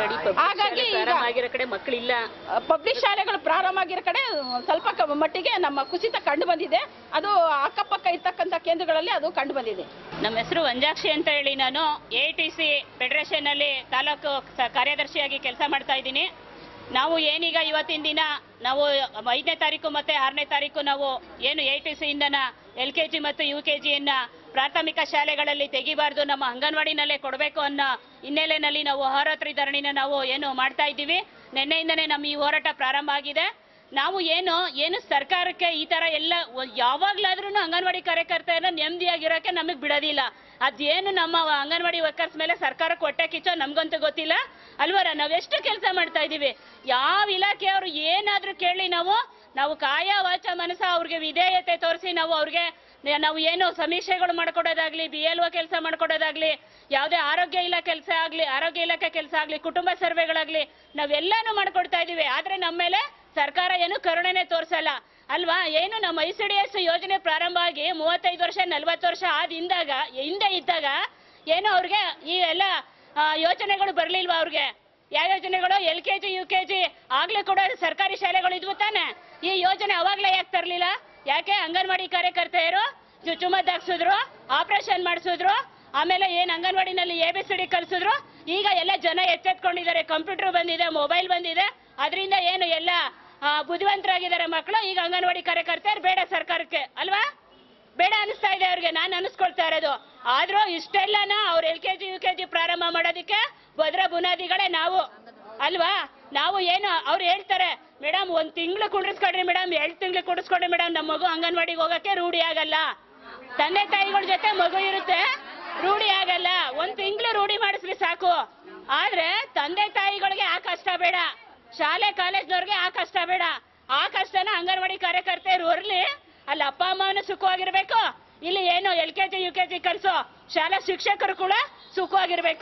ಹಾಗಾಗಿ ಈಗ ಆಗಿರೋ ಕಡೆ ಮಕ್ಕಳಿಲ್ಲ ಪಬ್ಲಿಕ್ ಶಾಲೆಗಳು ಪ್ರಾರಂಭ ಆಗಿರೋ ಕಡೆ ಸ್ವಲ್ಪ ಕ- ಮಟ್ಟಿಗೆ ನಮ್ಮ ಕುಸಿತ ಕಂಡು ಬಂದಿದೆ ಅದು ಅಕ್ಕಪಕ್ಕ ಇರ್ತಕ್ಕಂಥ ಕೇಂದ್ರಗಳಲ್ಲಿ ಅದು ಕಂಡು ಬಂದಿದೆ ನಮ್ಮ ಹೆಸರು ವಂಜಾಕ್ಷಿ ಅಂತ ಹೇಳಿ ನಾನು ಎ ಟಿ ಸಿ ಫೆಡರೇಷನ್ ಅಲ್ಲಿ ತಾಲೂಕು ಸ- ಕಾರ್ಯದರ್ಶಿಯಾಗಿ ಕೆಲಸ ಮಾಡ್ತಾ ಇದ್ದೀನಿ ನಾವು ಏನೀಗ ಇವತ್ತಿನ ದಿನ ನಾವು ಐದನೇ ತಾರೀಕು ಮತ್ತೆ ಆರನೇ ತಾರೀಕು ನಾವು ಏನು ಎ ಟಿ ಸಿಯಿಂದನ ಎಲ್ ಕೆ ಜಿ ಮತ್ತು ಯು ಕೆ ಜಿಯನ್ನ ಪ್ರಾಥಮಿಕ ಶಾಲೆಗಳಲ್ಲಿ ತೆಗಿಬಾರ್ದು ನಮ್ಮ ಅಂಗನವಾಡಿನಲ್ಲೇ ಕೊಡಬೇಕು ಅನ್ನೋ ಹಿನ್ನೆಲೆಯಲ್ಲಿ ನಾವು ಹೋರಾತ್ರಿ ಧರಣಿನ ನಾವು ಏನು ಮಾಡ್ತಾ ಇದ್ದೀವಿ ನಿನ್ನೆಯಿಂದನೇ ನಮ್ಮ ಈ ಹೋರಾಟ ಪ್ರಾರಂಭ ಆಗಿದೆ ನಾವು ಏನು ಏನು ಸರ್ಕಾರಕ್ಕೆ ಈ ತರ ಎಲ್ಲ ಒ- ಯಾವಾಗ್ಲಾದ್ರೂ ಅಂಗನವಾಡಿ ಕಾರ್ಯಕರ್ತೆಯನ್ನ ನೆಮ್ಮದಿಯಾಗಿರೋಕೆ ನಮಗೆ ಬಿಡೋದಿಲ್ಲ ಅದೇನು ನಮ್ಮ ಅಂಗನವಾಡಿ ವರ್ಕರ್ಸ್ ಮೇಲೆ ಸರ್ಕಾರಕ್ಕೆ ಹೊಟ್ಟೆ ಕಿಚ್ಚೋ ನಮ್ಗಂತೂ ಗೊತ್ತಿಲ್ಲ ಅಲ್ವರ ನಾವೆಷ್ಟು ಕೆಲಸ ಮಾಡ್ತಾ ಇದೀವಿ ಯಾವ ಇಲಾಖೆಯವರು ಏನಾದ್ರೂ ಕೇಳಿ ನಾವು ನಾವು ಕಾಯ ವಾಚ ಮನಸ ಅವ್ರಿಗೆ ವಿಧೇಯತೆ ತೋರಿಸಿ ನಾವು ಅವ್ರಿಗೆ ನೆ- ನಾವು ಏನು ಸಮೀಕ್ಷೆಗಳು ಮಾಡ್ಕೊಡೋದಾಗ್ಲಿ ಬಿ ಎಲ್ ಒ ಕೆಲಸ ಮಾಡ್ಕೊಡೋದಾಗ್ಲಿ ಯಾವುದೇ ಆರೋಗ್ಯ ಇಲಾಖೆ ಕೆಲಸ ಆಗ್ಲಿ ಆರೋಗ್ಯ ಇಲಾಖೆ ಕೆಲಸ ಆಗ್ಲಿ ಕುಟುಂಬ ಸರ್ವೆಗಳಾಗ್ಲಿ ನಾವೆಲ್ಲಾನು ಮಾಡ್ಕೊಡ್ತಾ ಇದೀವಿ ಆದ್ರೆ ನಮ್ಮ ಮೇಲೆ ಸರ್ಕಾರ ಏನು ಕರುಣೆನೆ ತೋರ್ಸಲ್ಲ ಅಲ್ವಾ ಏನು ನಮ್ಮ ಐ ಸಿ ಡಿ ಎಸ್ ಯೋಜನೆ ಪ್ರಾರಂಭ ಆಗಿ ಮೂವತ್ತೈದು ವರ್ಷ ನಲ್ವತ್ತು ವರ್ಷ ಆದ ಹಿಂದಾಗ ಹಿಂದೆ ಇದ್ದಾಗ ಏನು ಅವ್ರಿಗೆ ಈ ಎಲ್ಲ ಆ, ಯೋಜನೆಗಳು ಬರ್ಲಿಲ್ವಾ ಅವ್ರಿಗೆ ಯಾವ ಯೋಜನೆಗಳು L K G U K G ಆಗ್ಲೇ ಕೂಡ ಸರ್ಕಾರಿ ಶಾಲೆಗಳು ಇದ್ವು ತಾನೆ ಈ ಯೋಜನೆ ಅವಾಗ್ಲೇ ಯಾಕೆ ತರ್ಲಿಲ್ಲ ಯಾಕೆ ಅಂಗನವಾಡಿ ಕಾರ್ಯಕರ್ತೆಯರು ಚುಚ್ಚುಮದ್ದು ಹಾಕ್ಸಿದ್ರು ಆಪರೇಷನ್ ಮಾಡಿಸಿದ್ರು ಆಮೇಲೆ ಏನ್ ಅಂಗನವಾಡಿನಲ್ಲಿ ಎ ಬಿ ಸಿ ಡಿ ಕಲಿಸಿದ್ರು ಈಗ ಎಲ್ಲ ಜನ ಎಚ್ಚೆತ್ಕೊಂಡಿದ್ದಾರೆ ಕಂಪ್ಯೂಟರ್ ಬಂದಿದೆ ಮೊಬೈಲ್ ಬಂದಿದೆ ಅದರಿಂದ ಏನು ಎಲ್ಲ ಆ, ಬುದ್ಧಿವಂತರಾಗಿದ್ದಾರೆ ಮಕ್ಕಳು ಈಗ ಅಂಗನವಾಡಿ ಕಾರ್ಯಕರ್ತೆಯರು ಬೇಡ ಸರ್ಕಾರಕ್ಕೆ ಅಲ್ವಾ ಬೇಡ ಅನಿಸ್ತಾ ಇದೆ ಅವ್ರಿಗೆ ನಾನು ಅನಿಸ್ಕೊಳ್ತಾ ಇರೋದು ಆದ್ರೂ ಇಷ್ಟೆಲ್ಲನ ಅವ್ರು L K G U K G ಪ್ರಾರಂಭ ಮಾಡೋದಕ್ಕೆ ಭದ್ರ ಬುನಾದಿಗಳೇ ನಾವು ಅಲ್ವಾ ನಾವು ಏನು ಅವ್ರು ಹೇಳ್ತಾರೆ ಮೇಡಮ್ ಒಂದ್ ತಿಂಗಳು ಕುಂಡ್ರಿಸ್ಕೊಡ್ರಿ ಮೇಡಮ್ ಎರಡ್ ತಿಂಗಳು ಕುಂಡ್ರಿಸ್ಕೊಡ್ರಿ ಮೇಡಮ್ ನಮ್ಮ ಮಗು ಅಂಗನವಾಡಿಗೆ ಹೋಗಕ್ಕೆ ರೂಢಿ ಆಗಲ್ಲ ತಂದೆ ತಾಯಿಗಳ ಜೊತೆ ಮಗು ಇರುತ್ತೆ ರೂಢಿ ಆಗಲ್ಲ ಒಂದ್ ತಿಂಗಳು ರೂಢಿ ಮಾಡಿಸ್ರಿ ಸಾಕು ಆದ್ರೆ ತಂದೆ ತಾಯಿಗಳಿಗೆ ಆ ಕಷ್ಟ ಬೇಡ ಶಾಲೆ ಕಾಲೇಜ್ನವ್ರಿಗೆ ಆ ಕಷ್ಟ ಬೇಡ ಆ ಕಷ್ಟನ ಅಂಗನವಾಡಿ ಕಾರ್ಯಕರ್ತೆಯರು ಹೊರ್ಲಿ ಅಲ್ಲಿ ಅಪ್ಪ ಅಮ್ಮನೂ ಸುಖವಾಗಿರ್ಬೇಕು ಇಲ್ಲಿ ಏನು L K G U K G ಕಲ್ಸೋ ಶಾಲಾ ಶಿಕ್ಷಕರು ಕೂಡ ಸುಖವಾಗಿರ್ಬೇಕು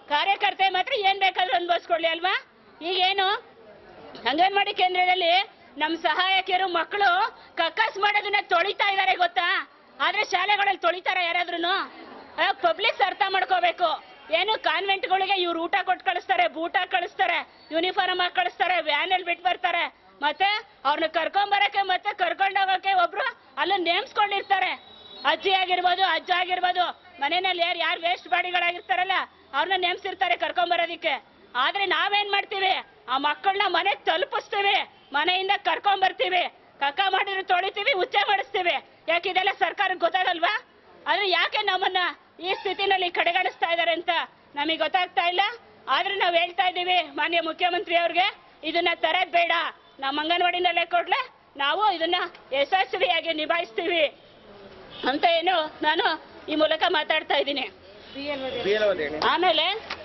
ಕಾರ್ಯಕರ್ತೆ ಮಾತ್ರ ಏನ್ ಬೇಕಾದ್ರೂ ಅನ್ಭವಿಸ್ಕೊಳ್ಳಿ ಅಲ್ವಾ ಈಗೇನು ಅಂಗನವಾಡಿ ಕೇಂದ್ರದಲ್ಲಿ ನಮ್ ಸಹಾಯಕಿಯರು ಮಕ್ಕಳು ಕಕ್ಕಸ್ ಮಾಡೋದನ್ನ ತೊಳಿತಾ ಇದಾರೆ ಗೊತ್ತಾ ಆದ್ರೆ ಶಾಲೆಗಳಲ್ಲಿ ತೊಳಿತಾರ ಯಾರಾದ್ರೂ ಪಬ್ಲಿಕ್ಸ್ ಅರ್ಥ ಮಾಡ್ಕೋಬೇಕು ಏನು ಕಾನ್ವೆಂಟ್ಗಳಿಗೆ ಇವ್ರು ಊಟ ಕೊಟ್ಟು ಕಳಿಸ್ತಾರೆ ಬೂಟ ಕಳಿಸ್ತಾರೆ ಯೂನಿಫಾರ್ಮ್ ಹಾಕಿ ಕಳಿಸ್ತಾರೆ ವ್ಯಾನ್ ಅಲ್ಲಿ ಬಿಟ್ಟು ಬರ್ತಾರೆ ಮತ್ತೆ ಅವ್ರನ್ನ ಕರ್ಕೊಂಡ್ ಬರಕ್ಕೆ ಮತ್ತೆ ಕರ್ಕೊಂಡ್ ಹೋಗಕ್ಕೆ ಒಬ್ರು ಅಲ್ಲಿ ನೇಮ್ಸ್ಕೊಂಡಿರ್ತಾರೆ ಅಜ್ಜಿ ಆಗಿರ್ಬೋದು ಅಜ್ಜ ಆಗಿರ್ಬೋದು ಮನೆಯಲ್ಲಿ ಯಾರು ಯಾರು ವೇಸ್ಟ್ ಬಾಡಿಗಳಾಗಿರ್ತಾರಲ್ಲ ಅವ್ರನ್ನ ನೇಮ್ಸಿರ್ತಾರೆ ಕರ್ಕೊಂಡ್ ಬರೋದಿಕ್ಕೆ ಆದ್ರೆ ನಾವೇನ್ ಮಾಡ್ತೀವಿ ಆ ಮಕ್ಕಳನ್ನ ಮನೆಗ್ ತಲುಪಿಸ್ತೀವಿ ಮನೆಯಿಂದ ಕರ್ಕೊಂಡ್ ಬರ್ತೀವಿ ಕಕ್ಕ ಮಾಡಿದ್ರೆ ತೊಳಿತೀವಿ ಉಚ್ಚ ಮಾಡಿಸ್ತೀವಿ ಯಾಕೆ ಇದೆಲ್ಲ ಸರ್ಕಾರಕ್ಕೆ ಗೊತ್ತಾಗಲ್ವಾ ಆದ್ರೆ ಯಾಕೆ ನಮ್ಮನ್ನ ಈ ಸ್ಥಿತಿನಲ್ಲಿ ಕಡೆಗಣಿಸ್ತಾ ಇದಾರೆ ಅಂತ ನಮಗೆ ಗೊತ್ತಾಗ್ತಾ ಇಲ್ಲ ಆದ್ರೆ ನಾವ್ ಹೇಳ್ತಾ ಇದ್ದೀವಿ ಮಾನ್ಯ ಮುಖ್ಯಮಂತ್ರಿ ಅವ್ರಿಗೆ ಇದನ್ನ ತರದ್ ಬೇಡ ನಮ್ಮ ಅಂಗನವಾಡಿನಲ್ಲೇ ಕೊಡ್ಲೆ ನಾವು ಇದನ್ನ ಯಶಸ್ವಿಯಾಗಿ ನಿಭಾಯಿಸ್ತೀವಿ ಅಂತ ಏನು ನಾನು ಈ ಮೂಲಕ ಮಾತಾಡ್ತಾ ಇದ್ದೀನಿ ಆಮೇಲೆ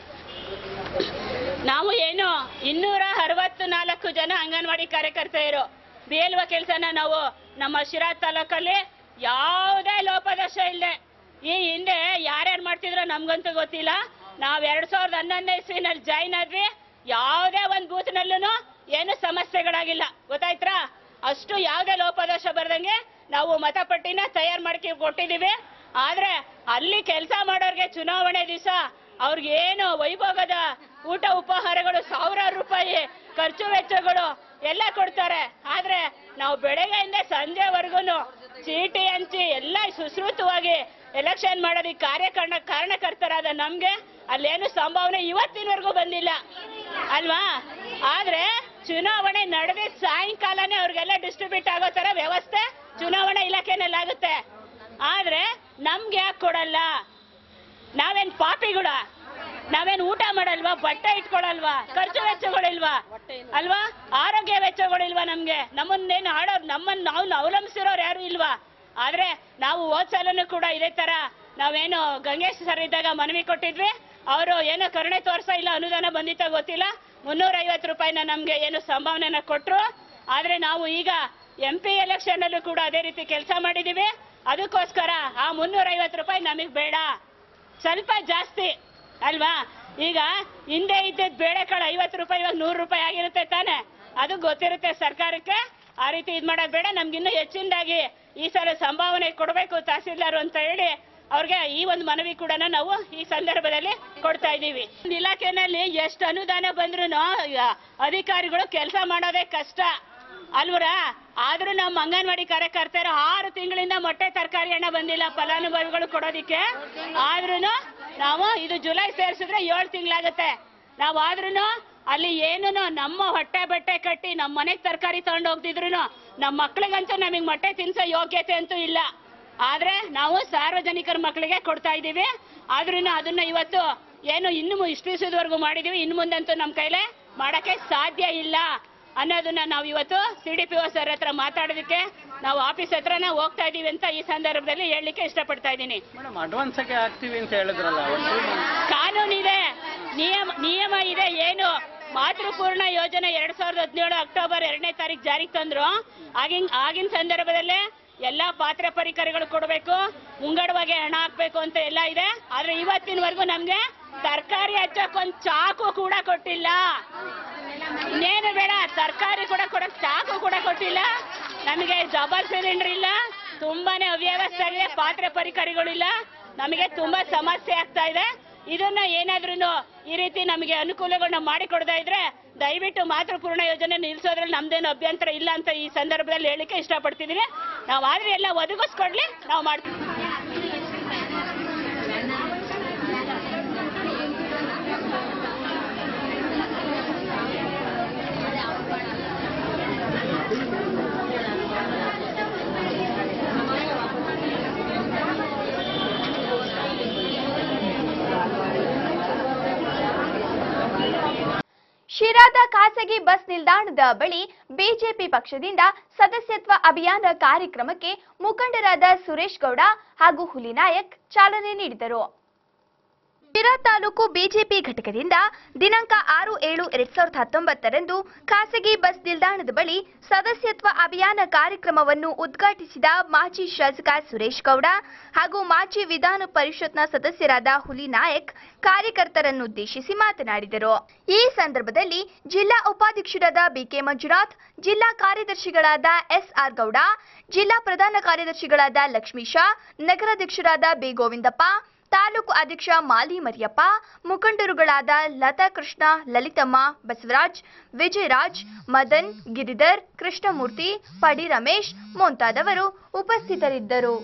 ನಾವು ಏನು ಇನ್ನೂರ ಅರವತ್ತು ನಾಲ್ಕು ಜನ ಅಂಗನವಾಡಿ ಕಾರ್ಯಕರ್ತೆಯರು ಬಿ ಎಲ್ ಕೆಲಸನ ನಾವು ನಮ್ಮ ಶಿರಾ ತಾಲೂಕಲ್ಲಿ ಯಾವುದೇ ಲೋಪದೋಷ ಇಲ್ಲದೆ ಈ ಹಿಂದೆ ಯಾರ್ಯಾರು ಮಾಡ್ತಿದ್ರೋ ನಮ್ಗಂತೂ ಗೊತ್ತಿಲ್ಲ ನಾವ್ ಎರಡ್ ಸಾವಿರದ ಹನ್ನೊಂದನೇ ಇಸ್ವಿನಲ್ಲಿ ಜಾಯಿನ್ ಆದ್ವಿ ಯಾವುದೇ ಒಂದು ಬೂತ್ನಲ್ಲೂ ಏನು ಸಮಸ್ಯೆಗಳಾಗಿಲ್ಲ ಗೊತ್ತಾಯ್ತಾ ಅಷ್ಟು ಯಾವುದೇ ಲೋಪದೋಷ ಬರ್ದಂಗೆ ನಾವು ಮತಪಟ್ಟಿನ ತಯಾರು ಮಾಡ್ಕಿ ಕೊಟ್ಟಿದೀವಿ ಆದ್ರೆ ಅಲ್ಲಿ ಕೆಲಸ ಮಾಡೋರ್ಗೆ ಚುನಾವಣೆ ದಿವಸ ಅವ್ರಿಗೆ ಏನು ವೈಭೋಗದ ಊಟ ಉಪಹಾರಗಳು ಸಾವಿರಾರು ರೂಪಾಯಿ ಖರ್ಚು ವೆಚ್ಚಗಳು ಎಲ್ಲ ಕೊಡ್ತಾರೆ ಆದ್ರೆ ನಾವು ಬೆಳಗ್ಗೆಯಿಂದ ಸಂಜೆವರೆಗೂ ಚೀಟಿ ಹಂಚಿ ಎಲ್ಲ ಸುಶ್ರುತವಾಗಿ ಎಲೆಕ್ಷನ್ ಮಾಡೋದಕ್ಕೆ ಕಾರ್ಯಕರ್ಣ ಕಾರಣಕರ್ತರಾದ ನಮ್ಗೆ ಅಲ್ಲೇನು ಸಂಭಾವನೆ ಇವತ್ತಿನವರೆಗೂ ಬಂದಿಲ್ಲ ಅಲ್ವಾ ಆದ್ರೆ ಚುನಾವಣೆ ನಡೆದಿದ್ದ ಸಾಯಂಕಾಲನೇ ಅವ್ರಿಗೆಲ್ಲ ಡಿಸ್ಟ್ರಿಬ್ಯೂಟ್ ಆಗೋ ತರ ವ್ಯವಸ್ಥೆ ಚುನಾವಣಾ ಇಲಾಖೆನಲ್ಲಿ ಆಗುತ್ತೆ ಆದ್ರೆ ನಮ್ಗೆ ಯಾಕೆ ಕೊಡಲ್ಲ ನಾವೇನ್ ಪಾಪಿಗಳ ನಾವೇನ್ ಊಟ ಮಾಡಲ್ವಾ ಬಟ್ಟೆ ಇಟ್ಕೊಳಲ್ವಾ ಖರ್ಚು ವೆಚ್ಚಗಳಿಲ್ವಾ ಅಲ್ವಾ ಆರೋಗ್ಯ ವೆಚ್ಚಗಳಿಲ್ವಾ ನಮ್ಗೆ ನಮ್ಮನ್ನೇನು ಆಡೋರು ನಮ್ಮನ್ನ ನಾವು ಅವಲಂಬಿಸಿರೋರು ಯಾರು ಇಲ್ವಾ ಆದ್ರೆ ನಾವು ಹೋದ್ ಸಲನು ಕೂಡ ಇದೇ ತರ ನಾವೇನು ಗಂಗೇಶ್ ಸರ್ ಇದ್ದಾಗ ಮನವಿ ಕೊಟ್ಟಿದ್ವಿ ಅವರು ಏನೋ ಕರುಣೆ ತೋರ್ಸ ಇಲ್ಲ ಅನುದಾನ ಬಂದಿತ್ತ ಗೊತ್ತಿಲ್ಲ ಮುನ್ನೂರ ಐವತ್ತು ರೂಪಾಯಿನ ನಮ್ಗೆ ಏನು ಸಂಭಾವನೆನ ಕೊಟ್ರು ಆದ್ರೆ ನಾವು ಈಗ ಎಂ ಪಿ ಎಲೆಕ್ಷನ್ ಅಲ್ಲೂ ಕೂಡ ಅದೇ ರೀತಿ ಕೆಲಸ ಮಾಡಿದೀವಿ ಅದಕ್ಕೋಸ್ಕರ ಆ ಮುನ್ನೂರ ಐವತ್ತು ರೂಪಾಯಿ ನಮಗ್ ಬೇಡ ಸ್ವಲ್ಪ ಜಾಸ್ತಿ ಅಲ್ವಾ ಈಗ ಹಿಂದೆ ಇದ್ದದ್ ಬೇಳೆಕಾಳು ಐವತ್ತು ರೂಪಾಯಿ ಇವಾಗ ನೂರು ರೂಪಾಯಿ ಆಗಿರುತ್ತೆ ತಾನೆ ಅದು ಗೊತ್ತಿರುತ್ತೆ ಸರ್ಕಾರಕ್ಕೆ ಆ ರೀತಿ ಇದ್ ಮಾಡೋದ್ ಬೇಡ ನಮ್ಗಿನ್ನೂ ಹೆಚ್ಚಿನದಾಗಿ ಈ ಸಲ ಸಂಭಾವನೆ ಕೊಡಬೇಕು ತಹಸೀಲ್ದಾರ್ ಅಂತ ಹೇಳಿ ಅವ್ರಿಗೆ ಈ ಒಂದು ಮನವಿ ಕೂಡ ನಾವು ಈ ಸಂದರ್ಭದಲ್ಲಿ ಕೊಡ್ತಾ ಇದ್ದೀವಿ ಒಂದ್ ಇಲಾಖೆನಲ್ಲಿ ಎಷ್ಟು ಅನುದಾನ ಬಂದ್ರು ಅಧಿಕಾರಿಗಳು ಕೆಲಸ ಮಾಡೋದೇ ಕಷ್ಟ ಅಲ್ವರ ಆದ್ರೂ ನಮ್ಮ ಅಂಗನವಾಡಿ ಕಾರ್ಯಕರ್ತರು ಆರು ತಿಂಗಳಿಂದ ಮೊಟ್ಟೆ ತರಕಾರಿ ಹಣ ಬಂದಿಲ್ಲ ಫಲಾನುಭವಿಗಳು ಕೊಡೋದಿಕ್ಕೆ ಆದ್ರೂ ನಾವು ಇದು ಜುಲೈ ಸೇರಿಸಿದ್ರೆ ಏಳು ತಿಂಗಳಾಗುತ್ತೆ ನಾವು ಆದ್ರೂ ಅಲ್ಲಿ ಏನು ನಮ್ಮ ಹೊಟ್ಟೆ ಬಟ್ಟೆ ಕಟ್ಟಿ ನಮ್ಮ ಮನೆಗೆ ತರಕಾರಿ ತಗೊಂಡು ಹೋಗ್ತಿದ್ರು ನಮ್ಮ ಮಕ್ಳಿಗಂತೂ ನಮಗೆ ಮೊಟ್ಟೆ ತಿನ್ಸೋ ಯೋಗ್ಯತೆ ಅಂತೂ ಇಲ್ಲ ಆದ್ರೆ ನಾವು ಸಾರ್ವಜನಿಕರ ಮಕ್ಕಳಿಗೆ ಕೊಡ್ತಾ ಇದ್ದೀವಿ ಆದ್ರೂ ಅದನ್ನ ಇವತ್ತು ಏನು ಇನ್ನು ಇಷ್ಟು ದಿವಸದವರೆಗೂ ಮಾಡಿದೀವಿ ಇನ್ನು ಮುಂದಂತೂ ನಮ್ಮ ಕೈಲೇ ಮಾಡಕ್ಕೆ ಸಾಧ್ಯ ಇಲ್ಲ ಅನ್ನೋದನ್ನ ನಾವು ಇವತ್ತು C D P O sir ಹತ್ರ ಮಾತಾಡೋದಕ್ಕೆ ನಾವು ಆಫೀಸ್ ಹತ್ರನ ಹೋಗ್ತಾ ಇದೀವಿ ಅಂತ ಈ ಸಂದರ್ಭದಲ್ಲಿ ಹೇಳಲಿಕ್ಕೆ ಇಷ್ಟಪಡ್ತಾ ಇದ್ದೀನಿ ಮೇಡಮ್ ಅಡ್ವಾನ್ಸ್ ಆಗಿ ಹಾಕ್ತೀವಿ ಅಂತ ಹೇಳಿದ್ರಲ್ಲ ಒಂದು ಕಾನೂನಿದೆ ನಿಯಮ ನಿಯಮ ಇದೆ ಏನು ಮಾತೃಪೂರ್ಣ ಯೋಜನೆ ಎರಡ್ ಸಾವಿರದ ಹದಿನೇಳು ಅಕ್ಟೋಬರ್ ಎರಡನೇ ತಾರೀಕು ಜಾರಿಗೆ ತಂದ್ರು ಆಗಿನ ಆಗಿನ ಸಂದರ್ಭದಲ್ಲೇ ಎಲ್ಲಾ ಪಾತ್ರೆ ಪರಿಕರಗಳು ಕೊಡಬೇಕು ಮುಂಗಡವಾಗಿ ಹಣ ಹಾಕ್ಬೇಕು ಅಂತ ಎಲ್ಲ ಇದೆ ಆದ್ರೆ ಇವತ್ತಿನವರೆಗೂ ನಮ್ಗೆ ತರಕಾರಿ ಹಚ್ಚಕ್ ಒಂದ್ ಚಾಕು ಕೂಡ ಕೊಟ್ಟಿಲ್ಲ ಇನ್ನೇನು ಬೇಡ ತರಕಾರಿ ಕೂಡ ಕೊಡಕ್ ಚಾಕು ಕೂಡ ಕೊಟ್ಟಿಲ್ಲ ನಮಗೆ ಡಬಲ್ ಸಿಲಿಂಡರ್ ಇಲ್ಲ ತುಂಬಾನೇ ಅವ್ಯವಸ್ಥೆ ಆಗಿದೆ ಪಾತ್ರೆ ಪರಿಕರಗಳಿಲ್ಲ ನಮಗೆ ತುಂಬಾ ಸಮಸ್ಯೆ ಆಗ್ತಾ ಇದೆ ಇದನ್ನ ಏನಾದ್ರೂ ಈ ರೀತಿ ನಮಗೆ ಅನುಕೂಲಗಳನ್ನ ಮಾಡಿಕೊಡ್ತಾ ಇದ್ರೆ ದಯವಿಟ್ಟು ಮಾತೃಪೂರ್ಣ ಯೋಜನೆ ನಿಲ್ಸೋದ್ರಲ್ಲಿ ನಮ್ದೇನು ಅಭ್ಯಂತರ ಇಲ್ಲ ಅಂತ ಈ ಸಂದರ್ಭದಲ್ಲಿ ಹೇಳಿಕ್ಕೆ ಇಷ್ಟಪಡ್ತಿದೀನಿ ನಾವು ಆದ್ರೆ ಎಲ್ಲ ಒದಗಿಸ್ಕೊಡ್ಲಿ ನಾವು ಮಾಡ್ತೀವಿ ಶಿರಾದ ಖಾಸಗಿ ಬಸ್ ನಿಲ್ದಾಣದ ಬಳಿ ಬಿಜೆಪಿ ಪಕ್ಷದಿಂದ ಸದಸ್ಯತ್ವ ಅಭಿಯಾನ ಕಾರ್ಯಕ್ರಮಕ್ಕೆ ಮುಖಂಡರಾದ ಸುರೇಶ್ ಗೌಡ ಹಾಗೂ ಹುಲಿನಾಯಕ್ ಚಾಲನೆ ನೀಡಿದರು ಶಿರಾ ತಾಲೂಕು ಬಿಜೆಪಿ ಘಟಕದಿಂದ ದಿನಾಂಕ ಆರು ಏಳು ಎರಡ್ ಸಾವಿರದ ಹತ್ತೊಂಬತ್ತರಂದು ಖಾಸಗಿ ಬಸ್ ನಿಲ್ದಾಣದ ಬಳಿ ಸದಸ್ಯತ್ವ ಅಭಿಯಾನ ಕಾರ್ಯಕ್ರಮವನ್ನು ಉದ್ಘಾಟಿಸಿದ ಮಾಜಿ ಶಾಸಕ ಸುರೇಶ್ ಗೌಡ ಹಾಗೂ ಮಾಜಿ ವಿಧಾನ ಪರಿಷತ್ನ ಸದಸ್ಯರಾದ ಹುಲಿ ನಾಯಕ್ ಕಾರ್ಯಕರ್ತರನ್ನುದ್ದೇಶಿಸಿ ಮಾತನಾಡಿದರು ಈ ಸಂದರ್ಭದಲ್ಲಿ ಜಿಲ್ಲಾ ಉಪಾಧ್ಯಕ್ಷರಾದ ಬಿಕೆ ಮಂಜುನಾಥ್ ಜಿಲ್ಲಾ ಕಾರ್ಯದರ್ಶಿಗಳಾದ ಎಸ್ಆರ್ ಗೌಡ ಜಿಲ್ಲಾ ಪ್ರಧಾನ ಕಾರ್ಯದರ್ಶಿಗಳಾದ ಲಕ್ಷ್ಮೀಶ ನಗರಾಧ್ಯಕ್ಷರಾದ ಬಿ ಗೋವಿಂದಪ್ಪ ತಾಲೂಕು ಅಧ್ಯಕ್ಷ ಮಾಲಿ ಮರಿಯಪ್ಪ ಮುಖಂಡರುಗಳಾದ ಲತಾ ಕೃಷ್ಣ ಲಲಿತಮ್ಮ ಬಸವರಾಜ್ ವಿಜಯರಾಜ್ ಮದನ್ ಗಿರಿಧರ್ ಕೃಷ್ಣಮೂರ್ತಿ ಪಡಿ ರಮೇಶ್ ಮುಂತಾದವರು ಉಪಸ್ಥಿತರಿದ್ದರು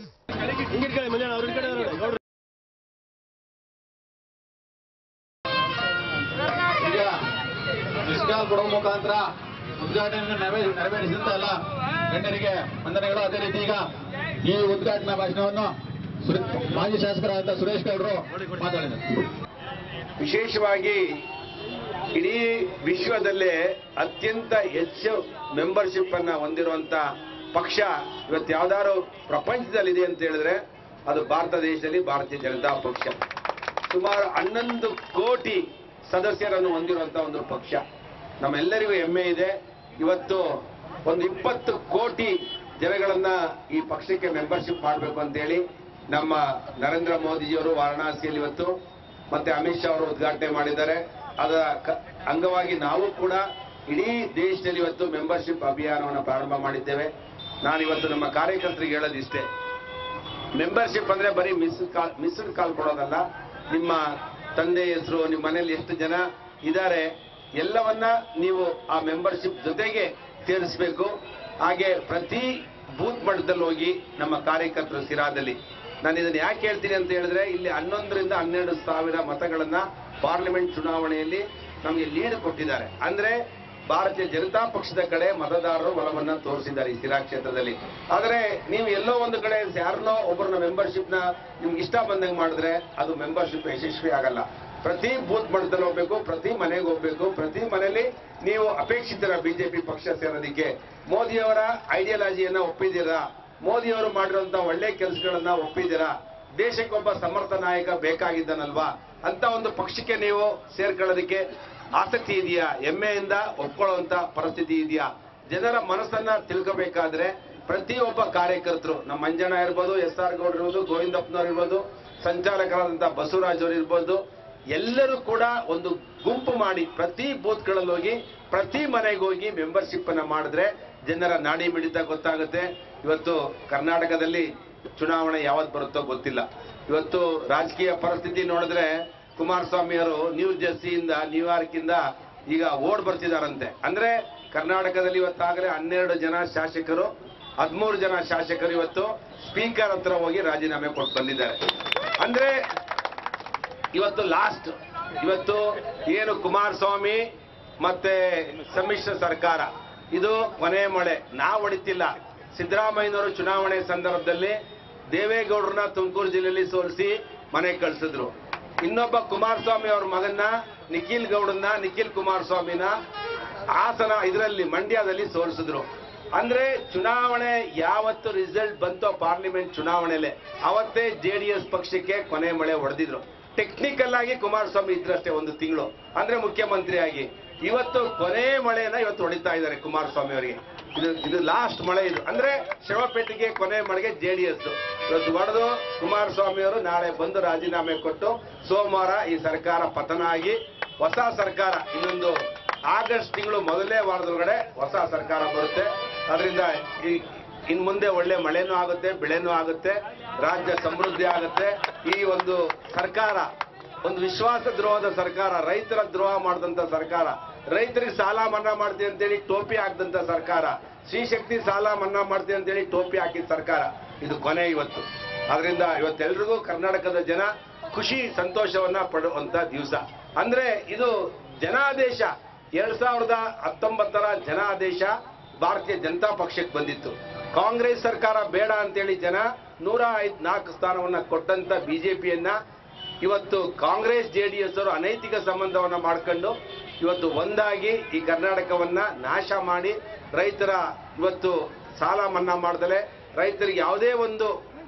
ಈಗ ಮಿಸ್ಕಾಲ್ ಕೊಡೋ ಮುಖಾಂತರ ಉದ್ಘಾಟನೆ ನೆರವೇ- ನೆರವೇರಿಸಿದಂತ ಎಲ್ಲ ಗಣ್ಯರಿಗೆ ವಂದನೆಗಳು ಅದೇ ರೀತಿ ಈಗ ಈ ಉದ್ಘಾಟನಾ ಭಾಷಣವನ್ನು ಸುರೇ- ಮಾಜಿ ಶಾಸಕರಾದಂತ ಸುರೇಶ್ ಗೌಡರು ಮಾತಾಡಿದರು ವಿಶೇಷವಾಗಿ ಇಡೀ ವಿಶ್ವದಲ್ಲೇ ಅತ್ಯಂತ ಹೆಚ್ಚು ಮೆಂಬರ್ಶಿಪ್ ಅನ್ನ ಹೊಂದಿರುವಂತ ಪಕ್ಷ ಇವತ್ತು ಯಾವ್ದಾದ್ರು ಪ್ರಪಂಚದಲ್ಲಿದೆ ಅಂತ ಹೇಳಿದ್ರೆ ಅದು ಭಾರತ ದೇಶದಲ್ಲಿ ಭಾರತೀಯ ಜನತಾ ಪಕ್ಷ ಸುಮಾರು ಹನ್ನೊಂದು ಕೋಟಿ ಸದಸ್ಯರನ್ನು ಹೊಂದಿರುವಂತ ಒಂದು ಪಕ್ಷ ನಮ್ಮೆಲ್ಲರಿಗೂ ಹೆಮ್ಮೆ ಇದೆ ಇವತ್ತು ಒಂದು ಇಪ್ಪತ್ತು ಕೋಟಿ ಜನಗಳನ್ನ ಈ ಪಕ್ಷಕ್ಕೆ ಮೆಂಬರ್ಶಿಪ್ ಮಾಡಬೇಕು ಅಂತೇಳಿ ನಮ್ಮ ನರೇಂದ್ರ ಮೋದಿಜಿಯವರು ವಾರಣಾಸಿಯಲ್ಲಿ ಇವತ್ತು ಮತ್ತೆ ಅಮಿತ್ ಶಾ ಅವರು ಉದ್ಘಾಟನೆ ಮಾಡಿದ್ದಾರೆ ಅದರ ಕ- ಅಂಗವಾಗಿ ನಾವು ಕೂಡ ಇಡೀ ದೇಶದಲ್ಲಿ ಇವತ್ತು ಮೆಂಬರ್ಶಿಪ್ ಅಭಿಯಾನವನ್ನು ಪ್ರಾರಂಭ ಮಾಡಿದ್ದೇವೆ ನಾನು ಇವತ್ತು ನಮ್ಮ ಕಾರ್ಯಕರ್ತರಿಗೆ ಹೇಳೋದು ಇಷ್ಟೇ ಮೆಂಬರ್ಶಿಪ್ ಅಂದ್ರೆ ಬರೀ ಮಿಸ್ ಕಾಲ್ ಮಿಸ್ಡ್ ಕಾಲ್ ಕೊಡೋದಲ್ಲ ನಿಮ್ಮ ತಂದೆ ಹೆಸರು ನಿಮ್ಮ ಮನೇಲಿ ಎಷ್ಟು ಜನ ಇದ್ದಾರೆ ಎಲ್ಲವನ್ನ ನೀವು ಆ ಮೆಂಬರ್ಶಿಪ್ ಜೊತೆಗೆ ಸೇರಿಸಬೇಕು ಹಾಗೆ ಪ್ರತಿ ಬೂತ್ ಮಟ್ಟದಲ್ಲಿ ಹೋಗಿ ನಮ್ಮ ಕಾರ್ಯಕರ್ತರು ಸಿರಾದಲ್ಲಿ ನಾನು ಇದನ್ನ ಯಾಕೆ ಹೇಳ್ತೀನಿ ಅಂತ ಹೇಳಿದ್ರೆ ಇಲ್ಲಿ ಹನ್ನೊಂದರಿಂದ ಹನ್ನೆರಡು ಸಾವಿರ ಮತಗಳನ್ನ ಪಾರ್ಲಿಮೆಂಟ್ ಚುನಾವಣೆಯಲ್ಲಿ ನಮಗೆ ಲೀಡ್ ಕೊಟ್ಟಿದ್ದಾರೆ ಅಂದ್ರೆ ಭಾರತೀಯ ಜನತಾ ಪಕ್ಷದ ಕಡೆ ಮತದಾರರು ಒಲವನ್ನ ತೋರಿಸಿದ್ದಾರೆ ಈ ಸಿರಾ ಕ್ಷೇತ್ರದಲ್ಲಿ ಆದರೆ ನೀವು ಎಲ್ಲೋ ಒಂದು ಕಡೆ ಯಾರನ್ನೋ ಒಬ್ಬರನ್ನ ಮೆಂಬರ್ಶಿಪ್ ನ ನಿಮ್ಗೆ ಇಷ್ಟ ಬಂದಂಗೆ ಮಾಡಿದ್ರೆ ಅದು ಮೆಂಬರ್ಶಿಪ್ ಯಶಸ್ವಿ ಆಗಲ್ಲ ಪ್ರತಿ ಬೂತ್ ಮಟ್ಟದಲ್ಲಿ ಹೋಗ್ಬೇಕು ಪ್ರತಿ ಮನೆಗೆ ಹೋಗ್ಬೇಕು ಪ್ರತಿ ಮನೆಯಲ್ಲಿ ನೀವು ಅಪೇಕ್ಷಿತರ ಬಿಜೆಪಿ ಪಕ್ಷ ಸೇರೋದಕ್ಕೆ ಮೋದಿಯವರ ಐಡಿಯಾಲಜಿಯನ್ನ ಒಪ್ಪಿದ್ದೀರಾ ಮೋದಿಯವರು ಮಾಡಿರುವಂತ ಒಳ್ಳೆ ಕೆಲಸಗಳನ್ನ ಒಪ್ಪಿದ್ದೀರಾ ದೇಶಕ್ಕೊಬ್ಬ ಸಮರ್ಥ ನಾಯಕ ಬೇಕಾಗಿದ್ದಾನಲ್ವಾ ಅಂತ ಒಂದು ಪಕ್ಷಕ್ಕೆ ನೀವು ಸೇರ್ಕೊಳ್ಳೋದಕ್ಕೆ ಆಸಕ್ತಿ ಇದೆಯಾ ಹೆಮ್ಮೆಯಿಂದ ಒಪ್ಕೊಳ್ಳುವಂತ ಪರಿಸ್ಥಿತಿ ಇದೆಯಾ ಜನರ ಮನಸ್ಸನ್ನ ತಿಳ್ಕೋಬೇಕಾದ್ರೆ ಪ್ರತಿಯೊಬ್ಬ ಕಾರ್ಯಕರ್ತರು ನಮ್ಮ ಮಂಜಣ್ಣ ಇರ್ಬೋದು ಎಸ್ ಆರ್ ಗೌಡ್ ಇರ್ಬೋದು ಗೋವಿಂದಪ್ಪನವ್ರು ಇರ್ಬೋದು ಸಂಚಾಲಕರಾದಂತ ಬಸವರಾಜ್ ಅವರು ಇರ್ಬೋದು ಎಲ್ಲರೂ ಕೂಡ ಒಂದು ಗುಂಪು ಮಾಡಿ ಪ್ರತಿ ಬೂತ್ಗಳಲ್ಲಿ ಹೋಗಿ ಪ್ರತಿ ಮನೆಗೆ ಹೋಗಿ ಮೆಂಬರ್ಶಿಪ್ ಅನ್ನ ಮಾಡಿದ್ರೆ ಜನರ ನಾಡಿ ಮಿಡಿತ ಗೊತ್ತಾಗುತ್ತೆ ಇವತ್ತು ಕರ್ನಾಟಕದಲ್ಲಿ ಚುನಾವಣೆ ಯಾವತ್ತು ಬರುತ್ತೋ ಗೊತ್ತಿಲ್ಲ ಇವತ್ತು ರಾಜಕೀಯ ಪರಿಸ್ಥಿತಿ ನೋಡಿದ್ರೆ ಕುಮಾರಸ್ವಾಮಿ ಅವರು ನ್ಯೂ ಜೆರ್ಸಿಯಿಂದ ನ್ಯೂಯಾರ್ಕ್ ಇಂದ ಈಗ ಓಡ್ ಬರ್ತಿದಾರಂತೆ ಅಂದ್ರೆ ಕರ್ನಾಟಕದಲ್ಲಿ ಇವತ್ತಾಗಲೇ ಹನ್ನೆರಡು ಜನ ಶಾಸಕರು ಹದಿಮೂರು ಜನ ಶಾಸಕರು ಇವತ್ತು ಸ್ಪೀಕರ್ ಹತ್ರ ಹೋಗಿ ರಾಜೀನಾಮೆ ಕೊಟ್ಟು ಬಂದಿದ್ದಾರೆ ಅಂದ್ರೆ ಇವತ್ತು ಲಾಸ್ಟ್ ಇವತ್ತು ಏನು ಕುಮಾರಸ್ವಾಮಿ ಮತ್ತೆ ಸಮ್ಮಿಶ್ರ ಸರ್ಕಾರ ಇದು ಕೊನೆ ಮಳೆ ನಾವು ಹೊಡಿತಿಲ್ಲ ಸಿದ್ದರಾಮಯ್ಯನವರು ಚುನಾವಣೆ ಸಂದರ್ಭದಲ್ಲಿ ದೇವೇಗೌಡರನ್ನ ತುಮಕೂರು ಜಿಲ್ಲೆಯಲ್ಲಿ ಸೋಲಿಸಿ ಮನೆಗೆ ಕಳಿಸಿದ್ರು ಇನ್ನೊಬ್ಬ ಕುಮಾರಸ್ವಾಮಿ ಅವ್ರ ಮಗನ್ನ ನಿಖಿಲ್ ಗೌಡನ್ನ ನಿಖಿಲ್ ಕುಮಾರಸ್ವಾಮಿನ ಹಾಸನ ಇದರಲ್ಲಿ ಮಂಡ್ಯದಲ್ಲಿ ಸೋಲಿಸಿದ್ರು ಅಂದ್ರೆ ಚುನಾವಣೆ ಯಾವತ್ತು ರಿಸಲ್ಟ್ ಬಂತೋ ಪಾರ್ಲಿಮೆಂಟ್ ಚುನಾವಣೆಲೆ ಅವತ್ತೇ ಜೆಡಿಎಸ್ ಪಕ್ಷಕ್ಕೆ ಕೊನೆ ಮಳೆ ಹೊಡೆದಿದ್ರು ಟೆಕ್ನಿಕಲ್ ಆಗಿ ಕುಮಾರಸ್ವಾಮಿ ಇದ್ರಷ್ಟೇ ಒಂದು ತಿಂಗಳು ಅಂದ್ರೆ ಮುಖ್ಯಮಂತ್ರಿ ಆಗಿ ಇವತ್ತು ಕೊನೆ ಮಳೆನ ಇವತ್ತು ಹೊಡಿತಾ ಇದ್ದಾರೆ ಕುಮಾರಸ್ವಾಮಿ ಅವರಿಗೆ ಇದು ಇದು ಲಾಸ್ಟ್ ಮಳೆ ಇದು ಅಂದ್ರೆ ಶವಪೇಟೆಗೆ ಕೊನೆ ಮಳೆಗೆ ಜೆಡಿಎಸ್ ಇವತ್ತು ಹೊಡೆದು ಕುಮಾರಸ್ವಾಮಿ ಅವರು ನಾಳೆ ಬಂದು ರಾಜೀನಾಮೆ ಕೊಟ್ಟು ಸೋಮವಾರ ಈ ಸರ್ಕಾರ ಪತನ ಆಗಿ ಹೊಸ ಸರ್ಕಾರ ಇನ್ನೊಂದು ಆಗಸ್ಟ್ ತಿಂಗಳು ಮೊದಲನೇ ವಾರದೊಳಗಡೆ ಹೊಸ ಸರ್ಕಾರ ಬರುತ್ತೆ ಅದರಿಂದ ಈ ಇನ್ ಮುಂದೆ ಒಳ್ಳೆ ಮಳೆನೂ ಆಗುತ್ತೆ ಬೆಳೆನೂ ಆಗುತ್ತೆ ರಾಜ್ಯ ಸಮೃದ್ಧಿ ಆಗುತ್ತೆ ಈ ಒಂದು ಸರ್ಕಾರ ಒಂದು ವಿಶ್ವಾಸ ದ್ರೋಹದ ಸರ್ಕಾರ ರೈತರ ದ್ರೋಹ ಮಾಡಿದಂತ ಸರ್ಕಾರ ರೈತರಿಗೆ ಸಾಲ ಮನ್ನಾ ಮಾಡ್ತೀವಿ ಅಂತೇಳಿ ಟೋಪಿ ಹಾಕಿದಂತ ಸರ್ಕಾರ ಶ್ರೀಶಕ್ತಿ ಸಾಲ ಮನ್ನಾ ಮಾಡ್ತೀವಿ ಅಂತೇಳಿ ಟೋಪಿ ಹಾಕಿದ ಸರ್ಕಾರ ಇದು ಕೊನೆ ಇವತ್ತು ಆದ್ರಿಂದ ಇವತ್ತೆಲ್ರಿಗೂ ಕರ್ನಾಟಕದ ಜನ ಖುಷಿ ಸಂತೋಷವನ್ನ ಪಡುವಂತ ದಿವಸ ಅಂದ್ರೆ ಇದು ಜನಾದೇಶ ಎರಡ್ ಸಾವಿರದ ಹತ್ತೊಂಬತ್ತರ ಜನಾದೇಶ ಭಾರತೀಯ ಜನತಾ ಪಕ್ಷಕ್ಕೆ ಬಂದಿತ್ತು ಕಾಂಗ್ರೆಸ್ ಸರ್ಕಾರ ಬೇಡ ಅಂತೇಳಿ ಜನ ನೂರ ಐದ್ ನಾಲ್ಕು ಸ್ಥಾನವನ್ನ ಕೊಟ್ಟಂತ ಬಿಜೆಪಿಯನ್ನ ಇವತ್ತು ಕಾಂಗ್ರೆಸ್ ಜೆಡಿಎಸ್ ಅವರು ಅನೈತಿಕ ಸಂಬಂಧವನ್ನ ಮಾಡ್ಕೊಂಡು ಇವತ್ತು ಒಂದಾಗಿ ಈ ಕರ್ನಾಟಕವನ್ನ ನಾಶ ಮಾಡಿ ರೈತರ ಇವತ್ತು ಸಾಲ ಮನ್ನಾ ಮಾಡ್ದಲೆ ರೈತರಿಗೆ ಯಾವುದೇ ಒಂದು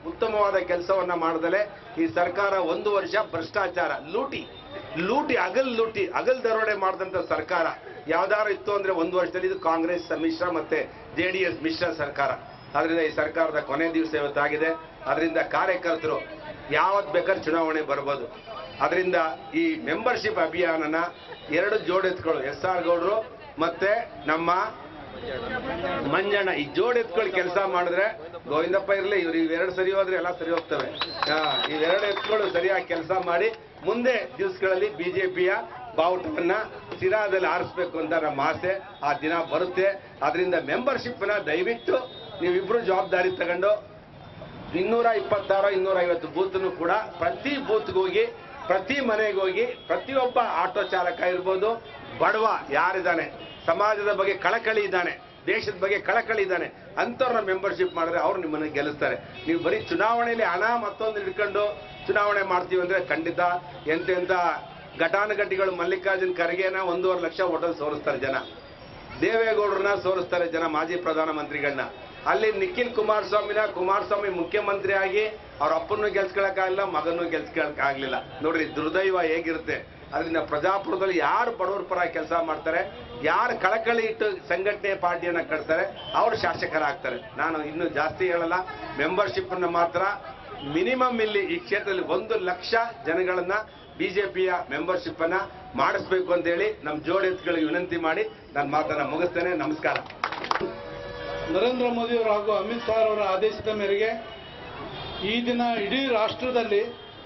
ಉತ್ತಮವಾದ ಕೆಲಸವನ್ನ ಮಾಡದಲೆ ಈ ಸರ್ಕಾರ ಒಂದು ವರ್ಷ ಭ್ರಷ್ಟಾಚಾರ ಲೂಟಿ ಲೂಟಿ ಅಗಲ್ ಲೂಟಿ ಅಗಲ್ ದರೋಡೆ ಮಾಡಿದಂತ ಸರ್ಕಾರ ಯಾವ್ದಾರು ಇತ್ತು ಅಂದ್ರೆ ಒಂದು ವರ್ಷದಲ್ಲಿ ಇದು ಕಾಂಗ್ರೆಸ್ ಸಮ್ಮಿಶ್ರ ಮತ್ತೆ ಜೆ ಡಿ ಎಸ್ ಮಿಶ್ರ ಸರ್ಕಾರ ಅದರಿಂದ ಈ ಸರ್ಕಾರದ ಕೊನೆ ದಿವಸ ಇವತ್ತಾಗಿದೆ ಅದರಿಂದ ಕಾರ್ಯಕರ್ತರು ಯಾವತ್ ಬೇಕಾದ್ರೆ ಚುನಾವಣೆ ಬರ್ಬೋದು ಅದರಿಂದ ಈ ಮೆಂಬರ್ಶಿಪ್ ಅಭಿಯಾನನ ಎರಡು ಜೋಡೆತ್ಗಳು ಎಸ್ ಆರ್ ಗೌಡ್ರು ಮತ್ತೆ ನಮ್ಮ ಮಂಜಣ್ಣ ಈ ಜೋಡ್ ಎತ್ಕೊಳ್ಳಿ ಕೆಲಸ ಮಾಡಿದ್ರೆ ಗೋವಿಂದಪ್ಪ ಇರ್ಲಿ ಇವ್ರು ಇವೆರಡು ಸರಿ ಹೋದ್ರೆ ಎಲ್ಲ ಸರಿ ಹೋಗ್ತವೆ ಹಾ, ಇವೆರಡು ಎತ್ಗಳು ಸರಿಯಾಗಿ ಕೆಲಸ ಮಾಡಿ ಮುಂದೆ ದಿವಸಗಳಲ್ಲಿ ಬಿಜೆಪಿಯ ಬಾವುಟವನ್ನ ಸಿರಾದಲ್ಲಿ ಆರಿಸ್ಬೇಕು ಅಂತ ನಮ್ಮ ಆಸೆ ಆ ದಿನ ಬರುತ್ತೆ ಅದರಿಂದ ಮೆಂಬರ್ಶಿಪ್ನ ದಯವಿಟ್ಟು ನೀವಿಬ್ರು ಜವಾಬ್ದಾರಿ ತಗೊಂಡು ಇನ್ನೂರ ಇಪ್ಪತ್ತಾರು ಇನ್ನೂರ ಐವತ್ತು ಬೂತ್ನು ಕೂಡ ಪ್ರತಿ ಬೂತ್ಗೆ ಹೋಗಿ ಪ್ರತಿ ಮನೆಗೆ ಹೋಗಿ ಪ್ರತಿಯೊಬ್ಬ ಆಟೋ ಚಾಲಕ ಇರ್ಬೋದು ಬಡವ ಯಾರಿದ್ದಾನೆ ಸಮಾಜದ ಬಗ್ಗೆ ಕಳಕಳಿ ಇದ್ದಾನೆ ದೇಶದ ಬಗ್ಗೆ ಕಳಕಳಿ ಇದ್ದಾನೆ ಅಂಥವ್ರನ್ನ ಮೆಂಬರ್ಶಿಪ್ ಮಾಡಿದ್ರೆ ಅವ್ರು ನಿಮ್ಮನ್ನ ಗೆಲ್ಲಿಸ್ತಾರೆ ನೀವು ಬರೀ ಚುನಾವಣೆಯಲ್ಲಿ ಹಣ ಮತ್ತೊಂದು ಹಿಡ್ಕೊಂಡು ಚುನಾವಣೆ ಮಾಡ್ತೀವಿ ಅಂದ್ರೆ ಖಂಡಿತ ಎಂತೆಂಥ ಘಟಾನುಘಟಿಗಳು ಮಲ್ಲಿಕಾರ್ಜುನ್ ಖರ್ಗೆನ ಒಂದೂವರೆ ಲಕ್ಷ ಹೋಟೆಲ್ ಸೋರಿಸ್ತಾರೆ ಜನ ದೇವೇಗೌಡರನ್ನ ಸೋಲಿಸ್ತಾರೆ ಜನ ಮಾಜಿ ಪ್ರಧಾನಮಂತ್ರಿಗಳನ್ನ ಅಲ್ಲಿ ನಿಖಿಲ್ ಕುಮಾರಸ್ವಾಮಿನ ಕುಮಾರಸ್ವಾಮಿ ಮುಖ್ಯಮಂತ್ರಿ ಆಗಿ ಅವ್ರ ಅಪ್ಪನ್ನು ಗೆಲ್ಸ್ಕೊಳಕ್ಕಾಗಲಿಲ್ಲ ಮಗನೂ ಗೆಲ್ಸ್ಕೊಳಕ್ಕಾಗ್ಲಿಲ್ಲ ನೋಡ್ರಿ ದುರ್ದೈವ ಹೇಗಿರುತ್ತೆ ಅದರಿಂದ ಪ್ರಜಾಪುರದಲ್ಲಿ ಯಾರು ಬಡವರ ಪರ ಕೆಲಸ ಮಾಡ್ತಾರೆ ಯಾರು ಕಳಕಳಿ ಇಟ್ಟು ಸಂಘಟನೆ ಪಾರ್ಟಿಯನ್ನ ಕಟ್ತಾರೆ ಅವರು ಶಾಸಕರಾಗ್ತಾರೆ ನಾನು ಇನ್ನು ಜಾಸ್ತಿ ಹೇಳಲ್ಲ ಮೆಂಬರ್ಶಿಪ್ ಅನ್ನ ಮಾತ್ರ ಮಿನಿಮಮ್ ಇಲ್ಲಿ ಈ ಕ್ಷೇತ್ರದಲ್ಲಿ ಒಂದು ಲಕ್ಷ ಜನಗಳನ್ನ ಬಿಜೆಪಿಯ ಮೆಂಬರ್ಶಿಪ್ ಅನ್ನ ಮಾಡಿಸ್ಬೇಕು ಅಂತ ಹೇಳಿ ನಮ್ಮ ಜೋಡೆತ್ಗಳಿಗೆ ವಿನಂತಿ ಮಾಡಿ ನನ್ನ ಮಾತನ್ನ ಮುಗಿಸ್ತೇನೆ ನಮಸ್ಕಾರ ನರೇಂದ್ರ ಮೋದಿ ಅವರು ಹಾಗೂ ಅಮಿತ್ ಶಾ ಅವರ ಆದೇಶದ ಮೇರೆಗೆ ಈ ದಿನ ಇಡೀ ರಾಷ್ಟ್ರದಲ್ಲಿ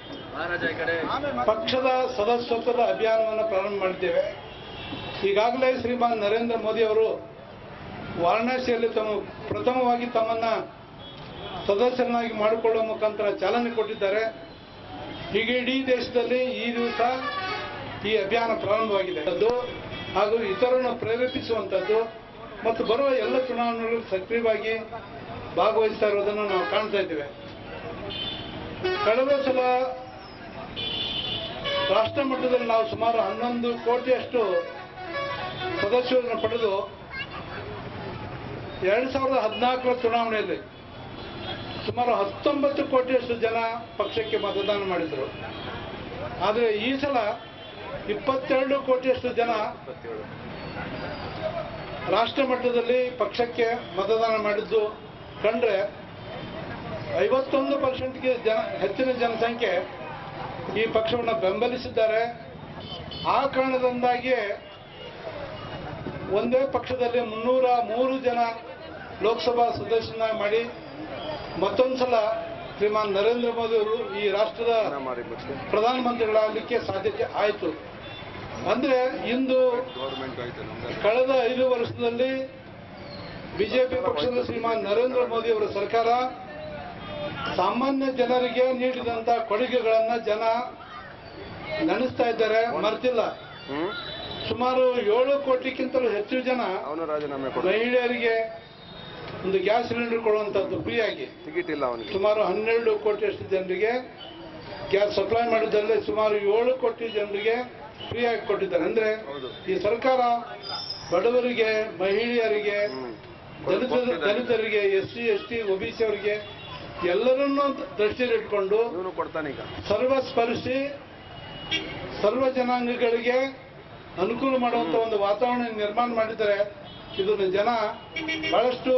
ಪಕ್ಷದ ಸದಸ್ಯತ್ವದ ಅಭಿಯಾನವನ್ನು ಪ್ರಾರಂಭ ಮಾಡಿದ್ದೇವೆ ಈಗಾಗಲೇ ಶ್ರೀಮಾನ್ ನರೇಂದ್ರ ಮೋದಿ ಅವರು ವಾರಣಾಸಿಯಲ್ಲಿ ತಮ್ಮ ಪ್ರಥಮವಾಗಿ ತಮ್ಮನ್ನ ಸದಸ್ಯರನ್ನಾಗಿ ಮಾಡಿಕೊಳ್ಳುವ ಮುಖಾಂತರ ಚಾಲನೆ ಕೊಟ್ಟಿದ್ದಾರೆ ಹೀಗೆ ಇಡೀ ದೇಶದಲ್ಲಿ ಈ ದಿವಸ ಈ ಅಭಿಯಾನ ಪ್ರಾರಂಭವಾಗಿದೆ ಅದು ಹಾಗೂ ಇತರರನ್ನು ಪ್ರೇರೇಪಿಸುವಂಥದ್ದು ಮತ್ತು ಬರುವ ಎಲ್ಲ ಚುನಾವಣೆಗಳಲ್ಲಿ ಸಕ್ರಿಯವಾಗಿ ಭಾಗವಹಿಸ್ತಾ ಇರೋದನ್ನು ನಾವು ಕಾಣ್ತಾ ಇದ್ದೇವೆ ಕಳೆದ ಸಲ ರಾಷ್ಟ್ರ ಮಟ್ಟದಲ್ಲಿ ನಾವು ಸುಮಾರು ಹನ್ನೊಂದು ಕೋಟಿಯಷ್ಟು ಸದಸ್ಯರನ್ನು ಪಡೆದು ಎರಡು ಸಾವಿರದ ಹದಿನಾಲ್ಕರ ಚುನಾವಣೆಯಲ್ಲಿ ಸುಮಾರು ಹತ್ತೊಂಬತ್ತು ಕೋಟಿಯಷ್ಟು ಜನ ಪಕ್ಷಕ್ಕೆ ಮತದಾನ ಮಾಡಿದರು ಆದರೆ ಈ ಸಲ ಇಪ್ಪತ್ತೆರಡು ಕೋಟಿಯಷ್ಟು ಜನ ರಾಷ್ಟ್ರ ಮಟ್ಟದಲ್ಲಿ ಪಕ್ಷಕ್ಕೆ ಮತದಾನ ಮಾಡಿದ್ದು ಕಂಡ್ರೆ ಐವತ್ತೊಂದು ಪರ್ಸೆಂಟ್ಗೆ ಜನ ಹೆಚ್ಚಿನ ಜನಸಂಖ್ಯೆ ಈ ಪಕ್ಷವನ್ನು ಬೆಂಬಲಿಸಿದ್ದಾರೆ ಆ ಕಾರಣದಿಂದಾಗಿಯೇ ಒಂದೇ ಪಕ್ಷದಲ್ಲಿ ಮುನ್ನೂರ ಮೂರು ಜನ ಲೋಕಸಭಾ ಸದಸ್ಯನ ಮಾಡಿ ಮತ್ತೊಂದು ಸಲ ಶ್ರೀಮಾನ್ ನರೇಂದ್ರ ಮೋದಿ ಅವರು ಈ ರಾಷ್ಟ್ರದ ಪ್ರಧಾನಮಂತ್ರಿಗಳಾಗಲಿಕ್ಕೆ ಸಾಧ್ಯತೆ ಆಯಿತು ಅಂದ್ರೆ ಇಂದು ಕಳೆದ ಐದು ವರ್ಷದಲ್ಲಿ ಬಿಜೆಪಿ ಪಕ್ಷದ ಶ್ರೀಮಾನ್ ನರೇಂದ್ರ ಮೋದಿ ಅವರ ಸರ್ಕಾರ ಸಾಮಾನ್ಯ ಜನರಿಗೆ ನೀಡಿದಂತ ಕೊಡುಗೆಗಳನ್ನ ಜನ ನೆನೆಸ್ತಾ ಇದ್ದಾರೆ ಮರ್ತಿಲ್ಲ ಸುಮಾರು ಏಳು ಕೋಟಿಗಿಂತಲೂ ಹೆಚ್ಚು ಜನ ಮಹಿಳೆಯರಿಗೆ ಒಂದು ಗ್ಯಾಸ್ ಸಿಲಿಂಡರ್ ಕೊಡುವಂತದ್ದು ಫ್ರೀಯಾಗಿ ಟಿಕೆಟ್ ಇಲ್ಲ ಅವನಿಗೆ ಸುಮಾರು ಹನ್ನೆರಡು ಕೋಟಿಯಷ್ಟು ಜನರಿಗೆ ಗ್ಯಾಸ್ ಸಪ್ಲೈ ಮಾಡಿದ್ದಲ್ಲದೆ ಸುಮಾರು ಏಳು ಕೋಟಿ ಜನರಿಗೆ ಫ್ರೀಯಾಗಿ ಕೊಟ್ಟಿದ್ದಾರೆ ಅಂದ್ರೆ ಈ ಸರ್ಕಾರ ಬಡವರಿಗೆ ಮಹಿಳೆಯರಿಗೆ ದಲಿತ ದಲಿತರಿಗೆ S C S T OBC ಅವರಿಗೆ ಎಲ್ಲರನ್ನೂ ದೃಷ್ಟಿಯಲ್ಲಿಟ್ಕೊಂಡು ಇವನು ಕೊಡ್ತಾನೆ ಈಗ ಸರ್ವ ಸ್ಪರ್ಶಿ ಸರ್ವ ಜನಾಂಗಗಳಿಗೆ ಅನುಕೂಲ ಮಾಡುವಂತ ಒಂದು ವಾತಾವರಣ ನಿರ್ಮಾಣ ಮಾಡಿದರೆ ಇದನ್ನು ಜನ ಬಹಳಷ್ಟು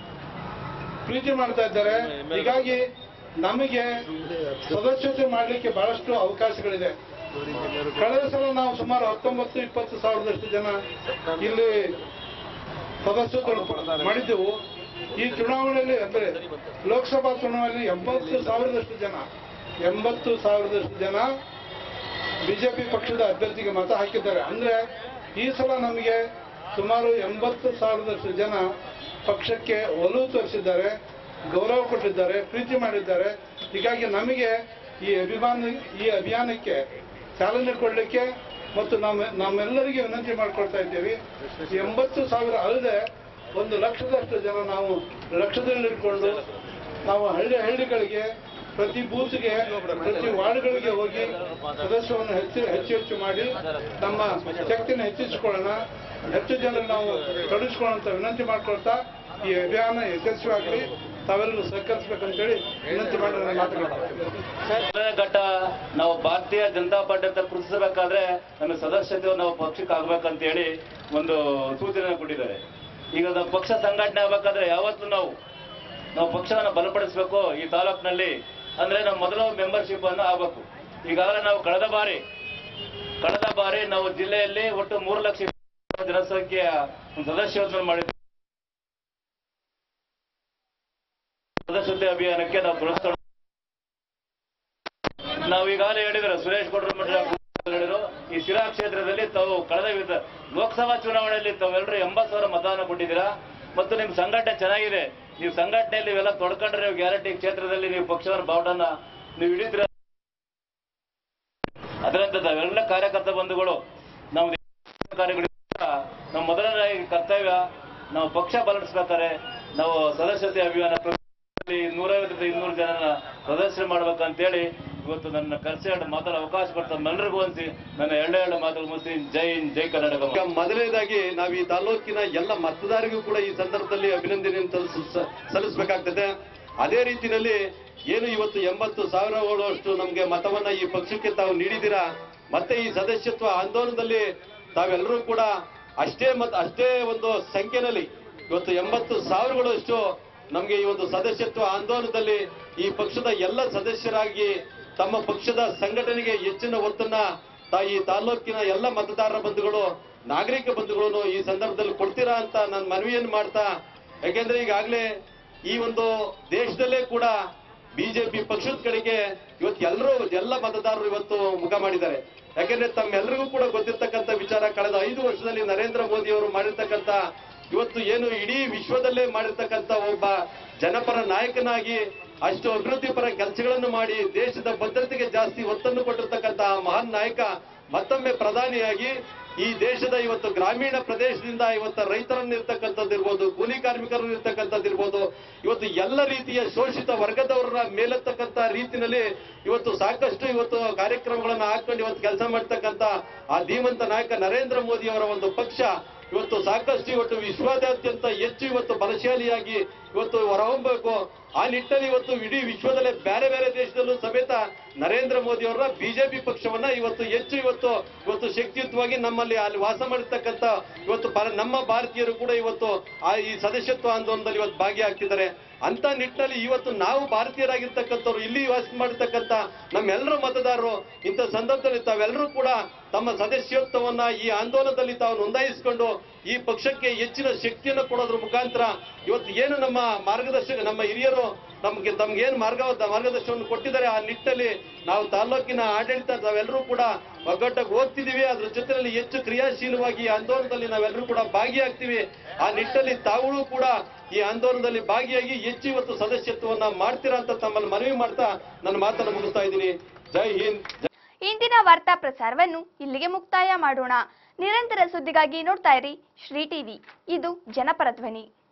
ಪ್ರೀತಿ ಮಾಡ್ತಾ ಇದ್ದಾರೆ ಹೀಗಾಗಿ ನಮಗೆ ಸದಸ್ಯತೆ ಮಾಡಲಿಕ್ಕೆ ಬಹಳಷ್ಟು ಅವಕಾಶಗಳಿದೆ ಕಳೆದ ಸಲ ನಾವು ಸುಮಾರು ಹತ್ತೊಂಬತ್ತು ಇಪ್ಪತ್ತು ಸಾವಿರದಷ್ಟು ಜನ ಇಲ್ಲಿ ಸದಸ್ಯತ್ವ ಮಾಡಿದ್ದೆವು ಈ ಚುನಾವಣೆಯಲ್ಲಿ ಅಂದರೆ ಲೋಕಸಭಾ ಚುನಾವಣೆಯಲ್ಲಿ ಎಂಬತ್ತು ಸಾವಿರದಷ್ಟು ಜನ ಎಂಬತ್ತು ಸಾವಿರದಷ್ಟು ಜನ ಬಿಜೆಪಿ ಪಕ್ಷದ ಅಭ್ಯರ್ಥಿಗೆ ಮತ ಹಾಕಿದ್ದಾರೆ ಅಂದ್ರೆ ಈ ಸಲ ನಮಗೆ ಸುಮಾರು ಎಂಬತ್ತು ಸಾವಿರದಷ್ಟು ಜನ ಪಕ್ಷಕ್ಕೆ ಒಲವು ತೋರಿಸಿದ್ದಾರೆ ಗೌರವ ಕೊಟ್ಟಿದ್ದಾರೆ ಪ್ರೀತಿ ಮಾಡಿದ್ದಾರೆ ಹೀಗಾಗಿ ನಮಗೆ ಈ ಅಭಿಮಾನ ಈ ಅಭಿಯಾನಕ್ಕೆ ಚಾಲನೆ ಕೊಡಲಿಕ್ಕೆ ಮತ್ತು ನಮ್ಮ ನಮ್ಮೆಲ್ಲರಿಗೆ ವಿನಂತಿ ಮಾಡ್ಕೊಳ್ತಾ ಇದ್ದೀವಿ ಎಂಬತ್ತು ಸಾವಿರ ಅಲ್ಲದೆ ಒಂದು ಲಕ್ಷದಷ್ಟು ಜನ ನಾವು ಲಕ್ಷದಲ್ಲಿಟ್ಕೊಂಡು ನಾವು ಹಳ್ಳಿ ಹಳ್ಳಿಗಳಿಗೆ ಪ್ರತಿ ಬೂತ್ಗೆ ಪ್ರತಿ ವಾರ್ಡ್ಗಳಿಗೆ ಹೋಗಿ ಸದಸ್ಯವನ್ನು ಹೆಚ್ಚು ಹೆಚ್ಚು ಹೆಚ್ಚು ಮಾಡಿ ನಮ್ಮ ಶಕ್ತಿನ ಹೆಚ್ಚಿಸಿಕೊಳ್ಳೋಣ ಹೆಚ್ಚು ಜನರು ನಾವು ತೊಡಗಿಸ್ಕೊಳ್ಳೋಂತ ವಿನಂತಿ ಮಾಡ್ಕೊಳ್ತಾ ಈ ಅಭಿಯಾನ ಯಶಸ್ವಿಯಾಗಲಿ ತಾವೆಲ್ಲರೂ ಸಹಕರಿಸ್ಬೇಕಂತೇಳಿ ವಿನಂತಿ ಮಾಡಿ ನನ್ನ ಮಾತುಗಳು ಮೊದಲನೇ ಘಟ್ಟ ನಾವು ಭಾರತೀಯ ಜನತಾ ಪಾರ್ಟಿ ಅಂತ ಗುರುತಿಸಬೇಕಾದ್ರೆ ನಮ್ಮ ಸದಸ್ಯತೆ ನಾವು ಪಕ್ಷಕ್ಕೆ ಆಗ್ಬೇಕಂತ ಹೇಳಿ ಒಂದು ಸೂಚನೆ ಕೊಟ್ಟಿದ್ದಾರೆ ಈಗ ನಮ್ಮ ಪಕ್ಷ ಸಂಘಟನೆ ಆಗ್ಬೇಕಾದ್ರೆ ಯಾವತ್ತೂ ನಾವು ನಾವು ಪಕ್ಷವನ್ನು ಬಲಪಡಿಸಬೇಕು ಈ ತಾಲೂಕಿನಲ್ಲಿ ಅಂದ್ರೆ ನಮ್ಮ ಮೊದಲ ಮೆಂಬರ್ಶಿಪ್ ಅನ್ನು ಆಗಬೇಕು ಈಗಾಗಲೇ ನಾವು ಕಳೆದ ಬಾರಿ ಕಳೆದ ಬಾರಿ ನಾವು ಜಿಲ್ಲೆಯಲ್ಲಿ ಒಟ್ಟು ಮೂರು ಲಕ್ಷ ಜನಸಂಖ್ಯೆಯ ಒಂದು ಸದಸ್ಯತ್ವ ಮಾಡಿದ್ವಿ ಸದಸ್ಯತೆ ಅಭಿಯಾನಕ್ಕೆ ನಾವು ಪುರಸ್ಕಾರ ನಾವು ಈಗಾಗಲೇ ಹೇಳಿದ್ರು ಸುರೇಶ್ ಗೌಡ್ರ ಮಠ ಹೇಳಿದ್ರು ಈ ಸಿರಾ ಕ್ಷೇತ್ರದಲ್ಲಿ ತಾವು ಕಳೆದ ವಿಧ- ಲೋಕಸಭಾ ಚುನಾವಣೆಯಲ್ಲಿ ತಾವೆಲ್ಲರೂ ಎಂಬತ್ತು ಸಾವಿರ ಮತದಾನ ಕೊಟ್ಟಿದ್ದೀರಾ ಮತ್ತು ನಿಮ್ ಸಂಘಟನೆ ಚೆನ್ನಾಗಿದೆ ನೀವು ಸಂಘಟನೆಯಲ್ಲಿ ಇವೆಲ್ಲ ತೊಡ್ಕೊಂಡ್ರೆ ನೀವು ಗ್ಯಾರಂಟಿ ಕ್ಷೇತ್ರದಲ್ಲಿ ನೀವು ಪಕ್ಷದ ಬಾವುಟನ ನೀವು ಹಿಡಿತೀರ ಅದರಂತೆ ತಾವೆಲ್ಲ ಕಾರ್ಯಕರ್ತ ಬಂಧುಗಳು ನಾವು ಕಾರ್ಯಗಳು ನಮ್ಮ ಮೊದಲನೇ ಕರ್ತವ್ಯ ನಾವು ಪಕ್ಷ ಬಲಪಡಿಸ್ಬೇಕಾದ್ರೆ ನಾವು ಸದಸ್ಯತೆ ಅಭಿಯಾನ ಪ್ರತಿ ನೂರೈವತ್ತರಿಂದ ಇನ್ನೂರು ಜನನ ಸದಸ್ಯರು ಮಾಡ್ಬೇಕಂತೇಳಿ ಇವತ್ತು ನನ್ನ ಕರೆಸಿ ಮಾತಾಡೋ ಅವಕಾಶ ಕೊಡ್ತಾರೆ ಎಲ್ಲರಿಗೂ ಅನ್ಸಿ ನನ್ನ ಎಳ್ಳೆ ಎಳ್ಳೆ ಮಾತುಗಳು ಮುಗಿಸಿ ಜೈ ಹಿಂದ್ ಜೈ ಕರ್ನಾಟಕ ಈಗ ಮೊದಲನೇದಾಗಿ ನಾವು ಈ ತಾಲೂಕಿನ ಎಲ್ಲ ಮತದಾರರಿಗೂ ಕೂಡ ಈ ಸಂದರ್ಭದಲ್ಲಿ ಅಭಿನಂದನೆಯನ್ನು ಸಲ್ಲಿಸ- ಸಲ್ಲಿಸಬೇಕಾಗ್ತದೆ ಅದೇ ರೀತಿಯಲ್ಲಿ ಏನು ಇವತ್ತು ಎಂಬತ್ತು ಸಾವಿರಗಳಷ್ಟು ನಮ್ಗೆ ಮತವನ್ನ ಈ ಪಕ್ಷಕ್ಕೆ ತಾವು ನೀಡಿದ್ದೀರಾ ಮತ್ತೆ ಈ ಸದಸ್ಯತ್ವ ಆಂದೋಲನದಲ್ಲಿ ತಾವೆಲ್ಲರೂ ಕೂಡ ಅಷ್ಟೇ ಮತ್ ಅಷ್ಟೇ ಒಂದು ಸಂಖ್ಯೆನಲ್ಲಿ ಇವತ್ತು ಎಂಬತ್ತು ಸಾವಿರಗಳಷ್ಟು ನಮ್ಗೆ ಈ ಒಂದು ಸದಸ್ಯತ್ವ ಆಂದೋಲನದಲ್ಲಿ ಈ ಪಕ್ಷದ ಎಲ್ಲ ಸದಸ್ಯರಾಗಿ ತಮ್ಮ ಪಕ್ಷದ ಸಂಘಟನೆಗೆ ಹೆಚ್ಚಿನ ಒತ್ತನ್ನ ತಾ ಈ ತಾಲೂಕಿನ ಎಲ್ಲ ಮತದಾರರ ಬಂಧುಗಳು ನಾಗರಿಕ ಬಂಧುಗಳು ಈ ಸಂದರ್ಭದಲ್ಲಿ ಕೊಡ್ತೀರಾ ಅಂತ ನಾನು ಮನವಿಯನ್ನು ಮಾಡ್ತಾ ಯಾಕೆಂದ್ರೆ ಈಗಾಗಲೇ ಈ ಒಂದು ದೇಶದಲ್ಲೇ ಕೂಡ ಬಿಜೆಪಿ ಪಕ್ಷದ ಕಡೆಗೆ ಇವತ್ತು ಎಲ್ಲರೂ ಎಲ್ಲ ಮತದಾರರು ಇವತ್ತು ಮುಖ ಮಾಡಿದ್ದಾರೆ ಯಾಕೆಂದ್ರೆ ತಮ್ಮೆಲ್ಲರಿಗೂ ಕೂಡ ಗೊತ್ತಿರ್ತಕ್ಕಂಥ ವಿಚಾರ ಕಳೆದ ಐದು ವರ್ಷದಲ್ಲಿ ನರೇಂದ್ರ ಮೋದಿ ಅವರು ಮಾಡಿರ್ತಕ್ಕಂಥ ಇವತ್ತು ಏನು ಇಡೀ ವಿಶ್ವದಲ್ಲೇ ಮಾಡಿರ್ತಕ್ಕಂಥ ಒಬ್ಬ ಜನಪರ ನಾಯಕನಾಗಿ ಅಷ್ಟು ಅಭಿವೃದ್ಧಿ ಪರ ಕೆಲಸಗಳನ್ನು ಮಾಡಿ ದೇಶದ ಭದ್ರತೆಗೆ ಜಾಸ್ತಿ ಒತ್ತನ್ನು ಕೊಟ್ಟಿರ್ತಕ್ಕಂಥ ಆ ಮಹಾನ್ ನಾಯಕ ಮತ್ತೊಮ್ಮೆ ಪ್ರಧಾನಿಯಾಗಿ ಈ ದೇಶದ ಇವತ್ತು ಗ್ರಾಮೀಣ ಪ್ರದೇಶದಿಂದ ಇವತ್ತು ರೈತರನ್ನ ಇರ್ತಕ್ಕಂಥದ್ದು ಇರ್ಬೋದು ಕೂಲಿ ಕಾರ್ಮಿಕರನ್ನ ಇರ್ತಕ್ಕಂಥದ್ದು ಇರ್ಬೋದು ಇವತ್ತು ಎಲ್ಲ ರೀತಿಯ ಶೋಷಿತ ವರ್ಗದವರನ್ನ ಮೇಲೆತ್ತಕ್ಕಂಥ ರೀತಿನಲ್ಲಿ ಇವತ್ತು ಸಾಕಷ್ಟು ಇವತ್ತು ಕಾರ್ಯಕ್ರಮಗಳನ್ನ ಹಾಕೊಂಡು ಇವತ್ತು ಕೆಲಸ ಮಾಡ್ತಕ್ಕಂಥ ಆ ಧೀಮಂತ ನಾಯಕ ನರೇಂದ್ರ ಮೋದಿ ಅವರ ಒಂದು ಪಕ್ಷ ಇವತ್ತು ಸಾಕಷ್ಟು ಇವತ್ತು ವಿಶ್ವದಾದ್ಯಂತ ಹೆಚ್ಚು ಇವತ್ತು ಬಲಶಾಲಿಯಾಗಿ ಇವತ್ತು ಹೊರಹೊಮ್ಮಬೇಕು ಆ ನಿಟ್ಟಿನಲ್ಲಿ ಇವತ್ತು ಇಡೀ ವಿಶ್ವದಲ್ಲೇ ಬೇರೆ ಬೇರೆ ದೇಶದಲ್ಲೂ ಸಮೇತ ನರೇಂದ್ರ ಮೋದಿ ಅವರ ಬಿಜೆಪಿ ಪಕ್ಷವನ್ನ ಇವತ್ತು ಹೆಚ್ಚು ಇವತ್ತು ಇವತ್ತು ಶಕ್ತಿಯುತವಾಗಿ ನಮ್ಮಲ್ಲಿ ಅಲ್ಲಿ ವಾಸ ಮಾಡಿರ್ತಕ್ಕಂಥ ಇವತ್ತು ಭಾರ- ನಮ್ಮ ಭಾರತೀಯರು ಕೂಡ ಇವತ್ತು ಆ ಈ ಸದಸ್ಯತ್ವ ಆಂದೋಲನದಲ್ಲಿ ಇವತ್ತು ಭಾಗಿಯಾಗ್ತಿದ್ದಾರೆ ಅಂತ ನಿಟ್ಟಿನಲ್ಲಿ ಇವತ್ತು ನಾವು ಭಾರತೀಯರಾಗಿರ್ತಕ್ಕಂಥವ್ರು ಇಲ್ಲಿ ವಾಸ ಮಾಡಿರ್ತಕ್ಕಂಥ ನಮ್ಮೆಲ್ಲರೂ ಮತದಾರರು ಇಂಥ ಸಂದರ್ಭದಲ್ಲಿ ತಾವೆಲ್ಲರೂ ಕೂಡ ತಮ್ಮ ಸದಸ್ಯತ್ವವನ್ನ ಈ ಆಂದೋಲನದಲ್ಲಿ ತಾವು ನೋಂದಾಯಿಸಿಕೊಂಡು ಈ ಪಕ್ಷಕ್ಕೆ ಹೆಚ್ಚಿನ ಶಕ್ತಿಯನ್ನು ಕೊಡೋದ್ರ ಮುಖಾಂತರ ಇವತ್ತು ಏನು ನಮ್ಮ ಮಾರ್ಗದರ್ಶಕ ನಮ್ಮ ಹಿರಿಯರು ನಮ್ಗೆ ತಮ್ಗೆ ಏನು ಮಾರ್ಗ ಮಾರ್ಗದರ್ಶನವನ್ನು ಕೊಟ್ಟಿದ್ದಾರೆ ಆ ನಿಟ್ಟಿನಲ್ಲಿ ನಾವು ತಾಲೂಕಿನ ಆಡಳಿತ ನಾವೆಲ್ಲರೂ ಕೂಡ ಒಗ್ಗಟ್ಟಾಗಿ ಹೋಗ್ತಿದೀವಿ ಅದ್ರ ಜೊತೆಯಲ್ಲಿ ಹೆಚ್ಚು ಕ್ರಿಯಾಶೀಲವಾಗಿ ಈ ಆಂದೋಲನದಲ್ಲಿ ನಾವೆಲ್ಲರೂ ಕೂಡ ಭಾಗಿಯಾಗ್ತೀವಿ ಆ ನಿಟ್ಟಿನಲ್ಲಿ ತಾವುಗಳು ಕೂಡ ಈ ಆಂದೋಲನದಲ್ಲಿ ಭಾಗಿಯಾಗಿ ಹೆಚ್ಚು ಇವತ್ತು ಸದಸ್ಯತ್ವವನ್ನ ಮಾಡ್ತೀರಾ ಅಂತ ತಮ್ಮಲ್ಲಿ ಮನವಿ ಮಾಡ್ತಾ ನನ್ನ ಮಾತನ್ನು ಮುಗಿಸ್ತಾ ಇದ್ದೀನಿ ಜೈ ಹಿಂದ್ ಜೈ ಇಂದಿನ ವಾರ್ತಾ ಪ್ರಸಾರವನ್ನು ಇಲ್ಲಿಗೆ ಮುಕ್ತಾಯ ಮಾಡೋಣ ನಿರಂತರ ಸುದ್ದಿಗಾಗಿ ನೋಡ್ತಾ ಇರಿ ಶ್ರೀ ಟಿವಿ ಇದು ಜನಪರ ಧ್ವನಿ